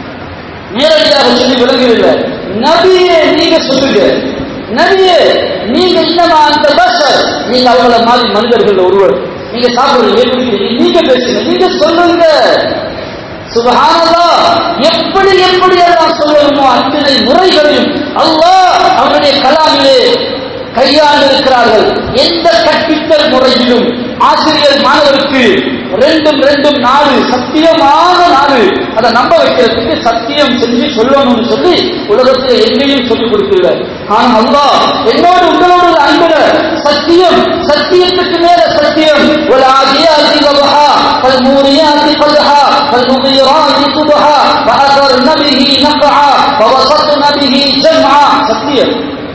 நேரடியாக சொல்லி விளங்கவில்லை நபியே நீங்க சொல்லுங்க நபியே நீங்க இன்னமா அந்த பஷர் நீங்க அவங்கள மாதிரி மனிதர்கள் ஒருவர் நீங்க சாப்பிடுறீங்க குடிக்கிறீங்க நீங்க பேசுங்க நீங்க சொல்லுங்க சுபஹானல்லா எப்படி எப்படி எல்லாம் சொல்லணுமோ அத்தனை முறைகளையும் அல்லாஹ் அவருடைய கலாமிலே கையாண்டு இருக்கிறார்கள் எந்த கற்பித்தல் முறையிலும் ஆசிரியர் மாணவருக்கு ரெண்டும் ரெண்டும் நாலு சத்தியமான நாலு அதை நம்ப வைக்கிறதுக்கு சத்தியம் செஞ்சு சொல்லணும்னு சொல்லி உலகத்தில் எங்கேயும் சொல்லிக் கொடுக்கல ஆனா அல்லாஹ் என்னோடு உங்களோடு அன்புல சத்தியம் சத்தியத்துக்கு மேல சத்தியம் ஒரு ஆதியாதி வபஹா فالموريات قدحا فالمغيرات صبحا فأثرن به نقعا فوسطن به جمعا சத்தியம்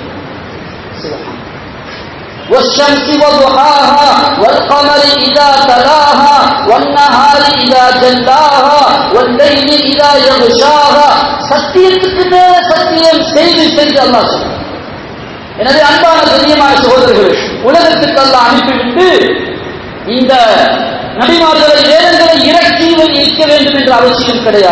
والشمس وضحاها والقمر إذا تلاها والنهار إذا جلاها والليل إذا يغشاها சத்தியத்துக்கு மேல சத்தியம் செய்து செய்து அல்லாஹ் சொல்றான் எனவே அன்பான கண்ணியமான சகோதரர்கள் உலகத்துக்கு அல்லாஹ் அனுப்பிவிட்டு இந்த நபிமார்களை வேதங்களை இறக்கி வைக்க வேண்டும் என்ற அவசியம் கிடையாது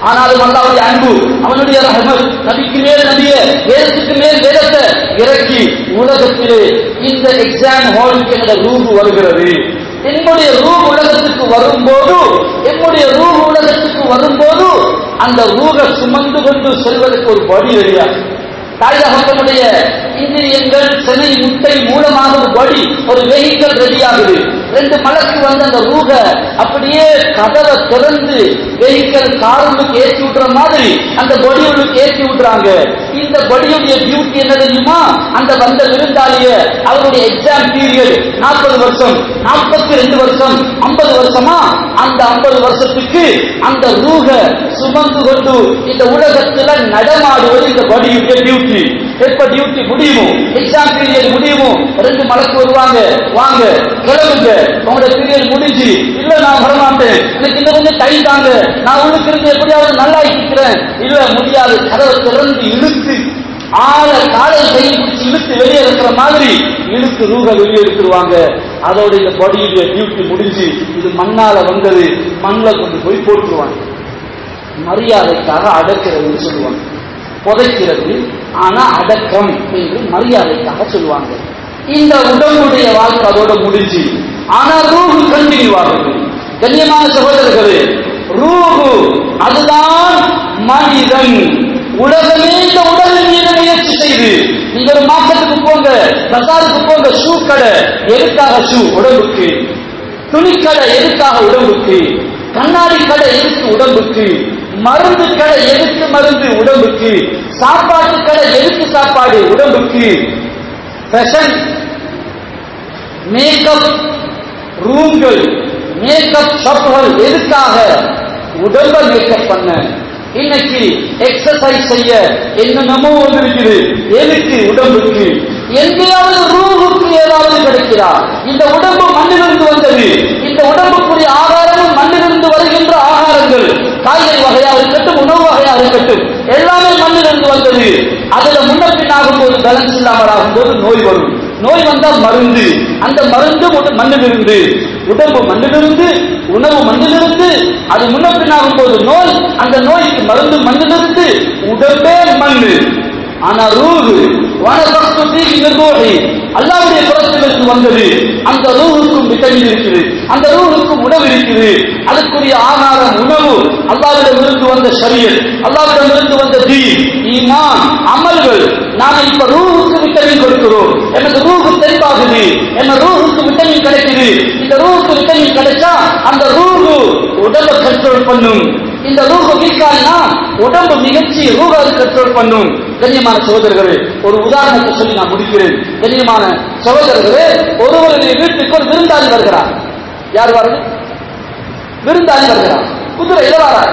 ஆனாலும் அல்லாவுடைய அன்பு அவனுடைய ரஹமத் நபிக்கு மேல் நபிய வேதத்துக்கு மேல் வேதத்தை இறக்கி உலகத்திலே இந்த எக்ஸாம் ஹாலுக்கு என்ற ரூபு வருகிறது என்னுடைய ரூஹ் உலகத்துக்கு வரும்போது என்னுடைய ரூஹ் உலகத்துக்கு வரும்போது அந்த ரூக சுமந்து கொண்டு செல்வதற்கு ஒரு வழி ரெடியாகும் தாய் தகப்பனுடைய இந்திரியங்கள் செனை முட்டை மூலமாக ஒரு வழி ஒரு வெஹிக்கல் ரெடியாகுது ரெண்டு மலக்கு வந்து அந்த ரூக அப்படியே கதவை திறந்து வெஹிக்கல் காருளுக்கு ஏற்றி விடுற மாதிரி அந்த பொடியுள்ளுக்கு ஏற்றி விடுறாங்க இந்த பொடியுடைய டியூட்டி என்ன தெரியுமா அந்த வந்த விருந்தாளிய அவருடைய எக்ஸாம் பீரியட் நாற்பது வருஷம் நாற்பத்தி ரெண்டு வருஷம் ஐம்பது வருஷமா அந்த ஐம்பது வருஷத்துக்கு அந்த ரூக சுமந்து கொண்டு இந்த உலகத்துல நடமாடுவது இந்த பொடியுடைய டியூட்டி எப்ப டியூட்டி முடியுமோ எக்ஸாம் பீரியட் முடியுமோ ரெண்டு மலக்கு வருவாங்க வாங்க கிளம்புங்க உங்களோட பீரியட் முடிஞ்சு இல்ல நான் வரமாட்டேன் எனக்கு இன்னும் கொஞ்சம் டைம் தாங்க நான் உள்ளுக்கு இருந்து எப்படியாவது நல்லா இருக்கிறேன் இல்ல முடியாது கதவை திறந்து இழுத்து ஆள காலை கையை பிடிச்சி இழுத்து வெளியே இருக்கிற மாதிரி இழுத்து ரூக வெளியே எடுத்துருவாங்க அதோட இந்த பாடியுடைய டியூட்டி முடிஞ்சு இது மண்ணால வந்தது மண்ணில் கொண்டு போய் போட்டுருவாங்க மரியாதைக்காக அடக்கிறதுன்னு சொல்லுவாங்க புதைக்கிறது ஆனா அடக்கம் என்று மரியாதைக்காக சொல்லுவாங்க இந்த உடம்புடைய வாழ்க்கை அதோட முடிஞ்சு ஆனா ரூஹு கண்டினியூ ஆகுது கண்ணியமான சகோதரர்களே ரூஹு அதுதான் மனிதன் உலகமே இந்த உடலின் மீது முயற்சி செய்து நீங்க ஒரு மார்க்கெட்டுக்கு போங்க பசாருக்கு போங்க ஷூ கடை எதுக்காக ஷூ உடம்புக்கு துணிக்கடை எதுக்காக உடம்புக்கு கண்ணாடி கடை எதுக்கு உடம்புக்கு மருந்து கடை எதுக்கு மருந்து உடம்புக்கு சாப்பாட்டு கடை எதுக்கு சாப்பாடு உடம்புக்கு ஃபேஷன் மேக்கப் ரூம்கள் மேக்கப் ஷாப்புகள் எதுக்காக உடம்ப மேக்கப் பண்ண இன்னைக்கு எக்ஸசைஸ் செய்ய என்னென்னமோ ஒன்று இருக்குது எதுக்கு உடம்புக்கு எங்கேயாவது ரூஹுக்கு ஏதாவது கிடைக்கிறா இந்த உடம்பு மண்ணிலிருந்து வந்தது இந்த உடம்புக்குரிய ஆகாரமும் மண்ணிலிருந்து வருகின்ற ஆகாரங்கள் காய்கறி வகையாக இருக்கட்டும் உணவு வகையாக இருக்கட்டும் எல்லாமே மண்ணிலிருந்து வந்தது அதுல முன்ன பின்னாகும் போது பேலன்ஸ் இல்லாமல் ஆகும்போது நோய் வரும் நோய் வந்தால் மருந்து அந்த மருந்து உட- மண்ணிலிருந்து உடம்பு மண்ணிலிருந்து உணவு மண்ணிலிருந்து அது முன்ன பின்னாகும் போது நோய் அந்த நோய்க்கு மருந்து மண்ணிலிருந்து உடம்பே மண்ணு ஆனா ரூஹு வனபக்து ஃபீஹி மின் ரூஹி அல்லாஹ்வுடைய புறத்திலிருந்து வந்தது அந்த ரூஹுக்கும் விட்டமின் இருக்குது அந்த ரூஹுக்கும் உணவு இருக்குது அதுக்குரிய ஆகாரம் உணவு அல்லாஹ்விடம் இருந்து வந்த ஷரியத் அல்லாஹ்விடம் இருந்து வந்த தீன் ஈமான் அமல்கள் நாம இப்ப ரூஹுக்கு விட்டமின் கொடுக்கிறோம் எனக்கு ரூஹு தெளிவாகுது என்ன ரூஹுக்கு விட்டமின் கிடைக்குது இந்த ரூஹுக்கு விட்டமின் கிடைச்சா அந்த ரூஹு உடலை கண்ட்ரோல் பண்ணும் இந்த ரூஹு வீக்கானா உடம்பு நிகழ்ச்சி ரூஹ கண்ட்ரோல் பண்ணும் கண்ணியமான சகோதரர்களே ஒரு உதாரணத்தை சொல்லி நான் முடிக்கிறேன் கண்ணியமான சகோதரர்களே ஒருவருடைய வீட்டுக்கு ஒரு விருந்தாளி வருகிறார் யார் வருது விருந்தாளி வருகிறார் குதிரையில வரார்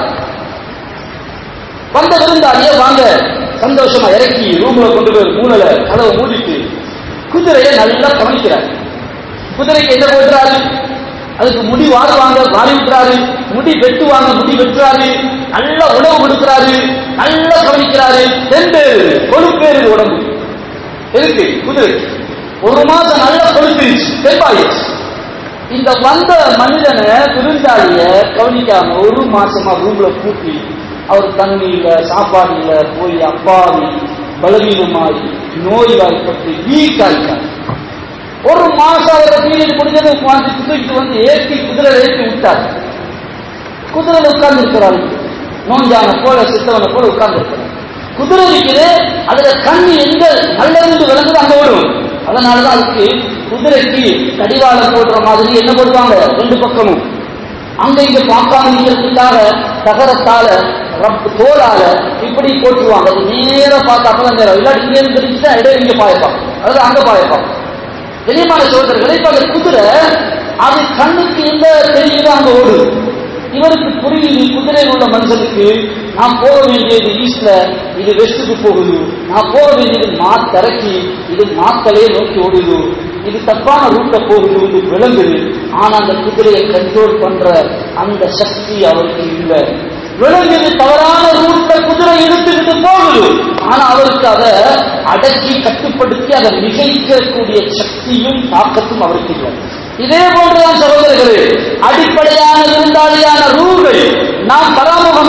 வந்த விருந்தாளிய வாங்க சந்தோஷமா இறக்கி ரூம்ல கொண்டு போய் மூணல கதவை மூடிட்டு குதிரையை நல்லா கவனிக்கிறார் குதிரைக்கு என்ன போடுறாரு அதுக்கு முடி வாருவாங்க வாரி விட்டுறாரு முடி வெட்டுவாங்க முடி வெட்டுறாரு நல்ல உணவு கொடுக்கிறாரு நல்லா கவனிக்கிறாரு ரெண்டு கொழுப்பேறு உடம்பு இருக்கு குதிரை ஒரு மாசம் நல்லா கொழுப்பிருச்சு தெம்பாயிருச்சு இந்த வந்த மனிதனை விருந்தாளிய கவனிக்காம ஒரு மாசமா ரூம்ல பூட்டி அவர் தண்ணி இல்ல சாப்பாடு இல்ல போய் அப்பாவி பலவீனமாய் நோய்வாய்ப்பட்டு வீக் ஆயிட்டார் ஒரு மாசம் அவரை பீரியட் முடிஞ்சது உட்காந்து தூக்கிட்டு வந்து ஏற்றி குதிரை ஏற்றி விட்டார் குதிரையில உட்கார்ந்து இருக்கிறாரு நோஞ்சான போல சித்தவனை போல உட்கார்ந்து இருக்கிறார் குதிரை இருக்குது அதுல கண்ணு எங்க நல்லிருந்து விளங்குது அங்க ஓடும் அதனாலதான் அதுக்கு குதிரைக்கு கடிவாளம் போடுற மாதிரி என்ன போடுவாங்க ரெண்டு பக்கமும் அங்க இங்க பார்க்காம இருக்கிறதுக்காக தகரத்தால ரப் தோலால இப்படி போட்டுருவாங்க அது நேரா பார்த்தா அப்பதான் நேரம் இல்லாட்டி இங்க இருந்து தெரிஞ்சுட்டா இடையில இங்க பாயப்பாங்க அதாவது அங்க பாயப்பாங்க கண்ணியமான சோதரர்களை இப்ப அந்த குதிரை அது கண்ணுக்கு எங்க தெரியுதோ அங்க ஓடுது இவருக்கு புரியுது குதிரையில் உள்ள மனுஷனுக்கு நான் போக வேண்டியது ஈஸ்ட்ல இது வெஸ்ட்டுக்கு போகுது நான் போக வேண்டியது மாத்தரைக்கு இது மாத்தலையே நோக்கி ஓடுது இது தப்பான ரூட்ல போகுது இது விளங்குது ஆனா அந்த குதிரையை கண்ட்ரோல் பண்ற அந்த சக்தி அவருக்கு இல்லை விலங்குது தவறான ரூட்ல குதிரை இழுத்துக்கிட்டு போகுது ஆனா அவருக்கு அதை அடக்கி கட்டுப்படுத்தி அதை மிகைக்கக்கூடிய சக்தியும் தாக்கத்தும் அவருக்கு இல்லை இதே போன்றுதான் சகோதரர்களே அடிப்படையான விருந்தாளியான ரூகை நாம் பராமுகமாக விட்டு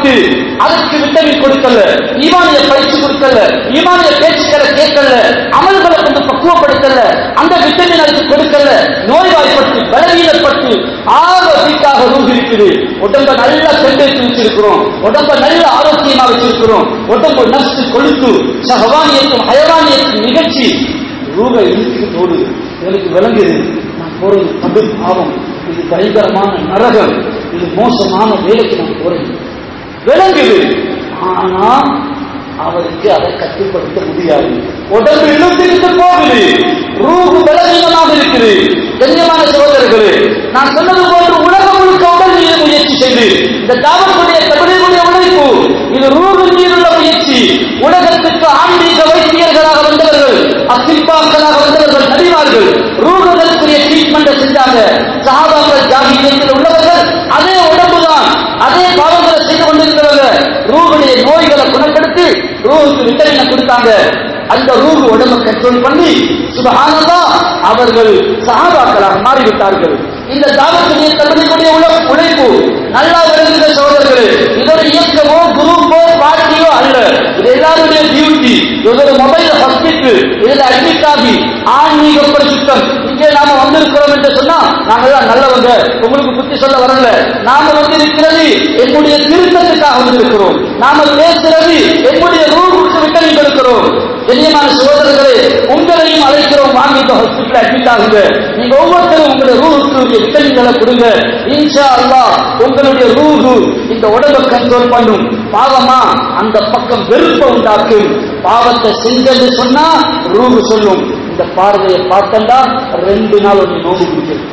சாப்பிட்டு அதற்கு விட்டமின் கொடுக்கல ஈமானிய பயிற்சி கொடுக்கல ஈமானிய பேச்சுக்களை கேட்கல அமல்களை கொண்டு பக்குவப்படுத்தல அந்த விட்டமின் அதுக்கு கொடுக்கல நோய்வாய்ப்பட்டு பலவீனப்பட்டு ஆக வீக்காக ரூஹ் இருக்குது உடம்ப நல்லா தெண்டெடுத்து வச்சிருக்கிறோம் உடம்ப நல்ல ஆரோக்கியமா வச்சிருக்கிறோம் உடம்பு நஷ்டு கொழுத்து சகவானியத்தும் ஹயவானியத்தும் நிகழ்ச்சி ரூப இழுத்து ஓடுது எனக்கு விளங்குது நான் போறது படு பாவம் இது பயங்கரமான நரகம் இது மோசமான வேலைக்கு நான் போறேன் விளங்குது ஆனா அவருக்கு அதை கட்டுப்படுத்த முடியாது உடம்பு இழுத்துக்கிட்டு போகுது ரூபு பலவீனமாக இருக்குது கண்ணியமான சகோதரர்களே நான் சொன்னது போன்று உலகம் முழுக்க உடல் மீது முயற்சி செய்து இந்த தாவக்கூடிய தமிழுடைய உழைப்பு இது ரூபு மீதுள்ள முயற்சி உலகத்துக்கு ஆன்மீக வைத்தியர்களாக வந்தவர்கள் அசிப்பாக்களாக வந்தவர்கள் நடிவார்கள் ரூபுகளுக்குரிய ட்ரீட்மெண்ட் செஞ்சாங்க சஹாபாக்கள் ஜாகியத்தில் உள்ளவர்கள் அதே உடம்புதான் அதே பாவங்களை செய்து கொண்டிருக்கிறவங்க ரூபுடைய நோய்களை குணப்படுத்தி ரூஹுக்கு விட்டமினை கொடுத்தாங்க அந்த ரூஹு உடம்பை கண்ட்ரோல் பண்ணி சுபஹானல்லா அவர்கள் சஹாபாக்களாக மாறிவிட்டார்கள் இந்த தாவத்துடைய தகுதிக்குரிய உழ- உழைப்பு நல்லா விளங்குகிற சோதர்களே இது ஒரு இயக்கமோ குரூப்போ பார்ட்டியோ அல்ல இது எல்லாருடைய டியூட்டி இது ஒரு மொபைல் ஹாஸ்பிட்டல் இதுல அட்மிட் ஆகி ஆன்மீக பரிசுத்தம் இங்கே நாம வந்திருக்கிறோம் என்று சொன்னா நாங்க தான் நல்லவங்க உங்களுக்கு புத்தி சொல்ல வரல நாம வந்து இருக்கிறது என்னுடைய திருத்தத்துக்காக வந்திருக்கிறோம் நாம பேசுறது என்னுடைய ரூபுக்கு விட்டமின் கொடுக்கிறோம் கண்ணியமான சகோதரர்களே உங்களையும் அழைக்கிறோம் வாங்கி இந்த ஹாஸ்பிட்டல் அட்மிட் ஆகுங்க நீங்க ஒவ்வொருத்தரும் உங்களுடைய ரூஹுக்கு விட்டமின்களை கொடுங்க இன்ஷா அல்லாஹ் உங்களுடைய ரூஹு இந்த உடம்பை கண்ட்ரோல் பண்ணும் பாவமா அந்த பக்கம் வெறுப்பை உண்டாக்கும் பாவத்தை செஞ்சது சொன்னா ரூஹு சொல்லும் இந்த பார்வையை பார்த்தா ரெண்டு நாள் ஒன்று நோம்பு பிடிக்கும்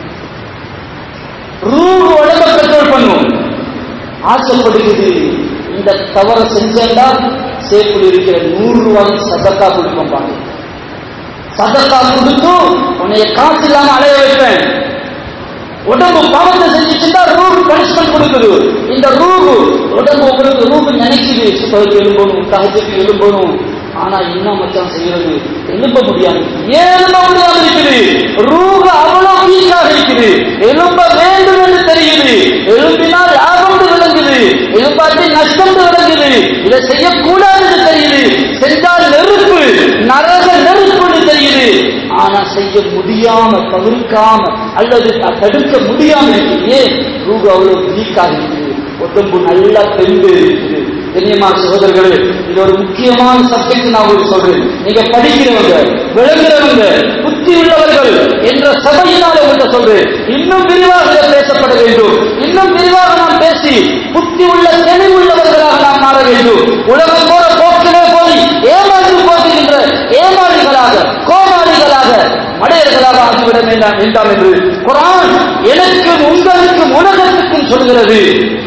ரூஹு உடம்பை கண்ட்ரோல் பண்ணும் ஆசைப்படுகிறது இந்த தவறை செஞ்சேன்டா சேப்பில் இருக்கிற நூறு ரூபாய் சதக்கா கொடுப்போம் பாருங்க சதக்கா கொடுத்து உன்னைய காசு இல்லாம அலைய வைப்பேன் உடம்பு பாவத்தை செஞ்சுச்சுன்னா ரூபு பனிஷ்மெண்ட் கொடுக்குது இந்த ரூபு உடம்பு உங்களுக்கு ரூபு நினைக்குது சுத்தத்துக்கு எழும்பணும் தகத்துக்கு எழும்பணும் ஆனா என்ன மச்சான் செய்யறது எழும்ப முடியாது ஏன் எழும்ப முடியாம இருக்குது ரூபு அவ்வளவு வீக்காக இருக்குது எழும்ப வேண்டும் என்று தெரியுது எழும்பினால் லாபம் விளங்குது எழுப்பாட்டி நஷ்டம் விளங்குது இதை செய்யக்கூடாதுன்னு தெரியுது செஞ்சால் நெருப்பு நரக நெருப்புன்னு தெரியுது ஆனா செய்ய முடியாம தவிர்க்காம அல்லது த- தடுக்க முடியாம இருக்குது ஏன் ரூபு அவ்வளவு வீக்காக இருக்குது உடம்பு நல்லா பெண்டு இருக்குது கண்ணியமான சகோதரர்களே இது ஒரு முக்கியமான சப்ஜெக்ட் நான் உங்களுக்கு சொல்றேன் நீங்க படிக்கிறவங்க விளங்குறவங்க புத்தி உள்ளவர்கள் என்ற சபையினால உங்கள்கிட்ட சொல்றேன் இன்னும் விரிவாக இதை பேசப்பட வேண்டும் இன்னும் விரிவாக நாம் பேசி புத்தி உள்ள தெளிவுள்ளவர்களாக நாம் மாற வேண்டும் உலகம் போற போக்கிலே போய் ஏமாந்து போகின்ற ஏமாளிகளாக கோமாளிகளாக மடையர்களாக ஆகிவிட வேண்டாம் வேண்டாம் என்று குரான் எனக்கும் உங்களுக்கும் உலகத்துக்கும் சொல்கிறது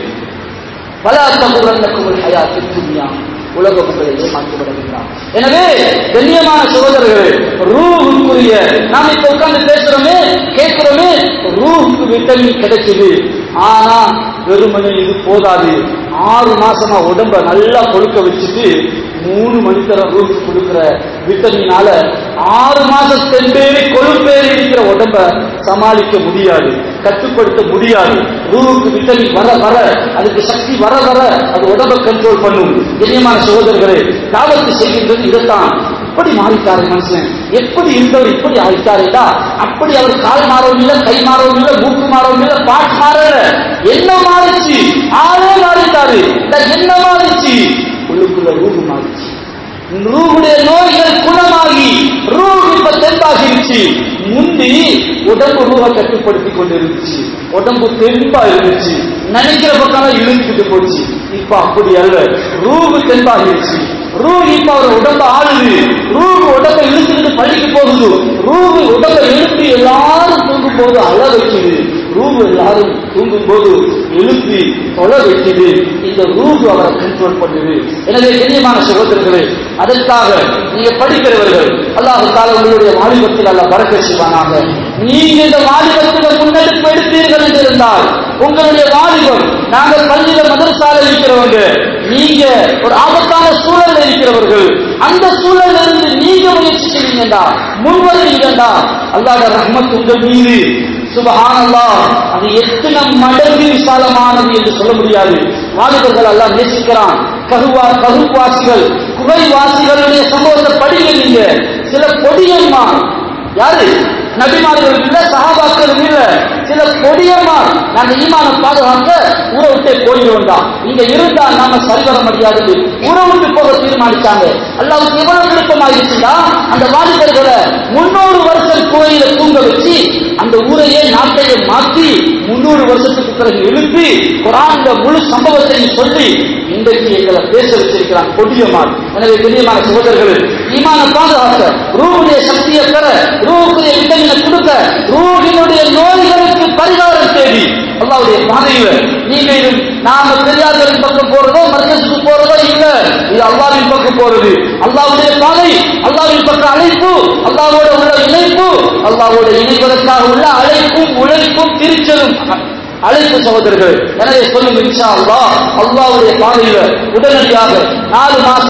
பல தகுரன்னக்கும் ஹயாத்து துன்யா உலக உங்களை ஏமாற்றிவிட வேண்டாம் எனவே கண்ணியமான சகோதரர்களே ரூஹுக்குரிய நாம் இப்ப உட்கார்ந்து பேசுறோமே கேட்கிறோமே ரூஹுக்கு விட்டமின் கிடைக்குது ஆனா வெறுமனே இது போதாது ஆறு மாசமா உடம்ப நல்லா கொழுக்க வச்சுட்டு மூணு மணி நேரம் ரூஹுக்கு கொடுக்கிற விட்டமினால ஆறு மாசம் தென்பேறி கொழுப்பேறி இருக்கிற உடம்ப சமாளிக்க முடியாது கட்டுப்படுத்த முடியாது ரூஹுக்கு விட்டமின் வர வர அதுக்கு சக்தி வர வர அது உடம்ப கண்ட்ரோல் பண்ணும் கண்ணியமான சகோதரர்களே தாவத்து செய்கின்றது இதைத்தான் இப்படி மாறிட்டாரு மனுஷன் எப்படி இருந்தவர் இப்படி ஆயிட்டாருடா அப்படி அவர் கால் மாறவும் இல்லை கை மாறவும் இல்லை மூக்கு மாறவும் இல்லை பாட்டு மாறல என்ன மாறிச்சு ஆளே மாறிட்டாரு இந்த என்ன மாறிச்சு உள்ளுக்குள்ள ரூபு மாறிச்சு ரூஹுடைய நோய்கள் குணமாகி ரூஹ் இப்ப தெம்பாகிருச்சு முந்தி உடம்பு ரூஹ கட்டுப்படுத்தி கொண்டு இருந்துச்சு உடம்பு தெம்பா இருந்துச்சு நினைக்கிற பக்கம் இழுத்துட்டு போச்சு இப்ப அப்படி அல்ல ரூஹு தெம்பாகிருச்சு ரூஹ் இப்ப அவர் உடம்ப ஆளுது ரூஹ் உடம்ப இழுத்துக்கிட்டு பள்ளிக்கு போகுது ரூஹ் உடம்ப எழுப்பி எல்லாரும் தூங்கும் போது அழ வைக்குது ரூஹ் எல்லாரும் தூங்கும் போது எழுப்பி தொலை வைக்குது இந்த ரூஹ் அவரை கண்ட்ரோல் பண்ணுது எனவே கண்ணியமான சகோதரர்களே அதற்காக நீங்க படிக்கிறவர்கள் அல்லாஹ் தால உங்களுடைய வாலிபத்தில் அல்ல பறக்க செய்வானாக நீங்க இந்த வாலிபத்தில் முன்னெடுப்பு எடுத்தீர்கள் என்று இருந்தால் உங்களுடைய வாலிபம் நாங்கள் பள்ளியில மதரசால இருக்கிறவங்க நீங்க ஒரு ஆபத்தான சூழல்ல இருக்கிறவர்கள் அந்த சூழல்ல இருந்து நீங்க முயற்சி செய்வீங்கடா முன்வருவீங்கடா அல்லாஹ் ரஹ்மத் உங்கள் மீது சுபஹானல்லாஹ் அது எத்தனை மடங்கு விசாலமானது என்று சொல்ல முடியாது வாலிபர்கள் எல்லாம் நேசிக்கிறான் ககுவா ககுவாசிகள் குகைவாசிகளுடைய சம்பவத்தை படிங்க நீங்க சில பொடியம்மா யாரு நபிமார்கள் இல்ல சகாபாக்கள் இல்ல சில கொடியம்மார் நாங்க ஈமான பாதுகாக்க ஊரை விட்டே போயிடுவோம் தான் இங்க இருந்தா நாம சரிவர முடியாது ஊரை விட்டு போக தீர்மானிச்சாங்க அல்லாவுக்கு எவ்வளவு விருப்பமாயிருச்சுன்னா அந்த வாலிபர்களை முன்னூறு வருஷம் கோயில தூங்க வச்சு அந்த ஊரையே நாட்டையே மாற்றி முன்னூறு வருஷத்துக்கு பிறகு எழுப்பி குரான்ல முழு சம்பவத்தையும் சொல்லி இன்றைக்கு எங்களை பேச வச்சிருக்கிறான் கொடியமான் எனவே பெரியமான சகோதரர்கள் ஈமான பாதுகாக்க ரூபுடைய சக்தியை பெற ரூபுடைய விட்டமினை கொடுக்க ரூபினுடைய நோய்களுக்கு பரிகாரம் தேடி அல்லாவுடைய பாதையில நீங்க இது நாம பெரியார்களின் பக்கம் போறதோ மர்க்கஸுக்கு போறதோ இல்ல இது அல்லாவின் பக்கம் போறது அல்லாவுடைய பாதை அல்லாவின் பக்கம் அழைப்பு அல்லாவோட உள்ள இணைப்பு அல்லாவோட இணைவதற்காக உள்ள அழைப்பும் உழைப்பும் திருச்சலும் அழைப்பு சகோதரர்கள் எனவே சொல்லுங்க இன்ஷா அல்லாஹ் அல்லாவுடைய பாதையில உடனடியாக நாலு மாசம்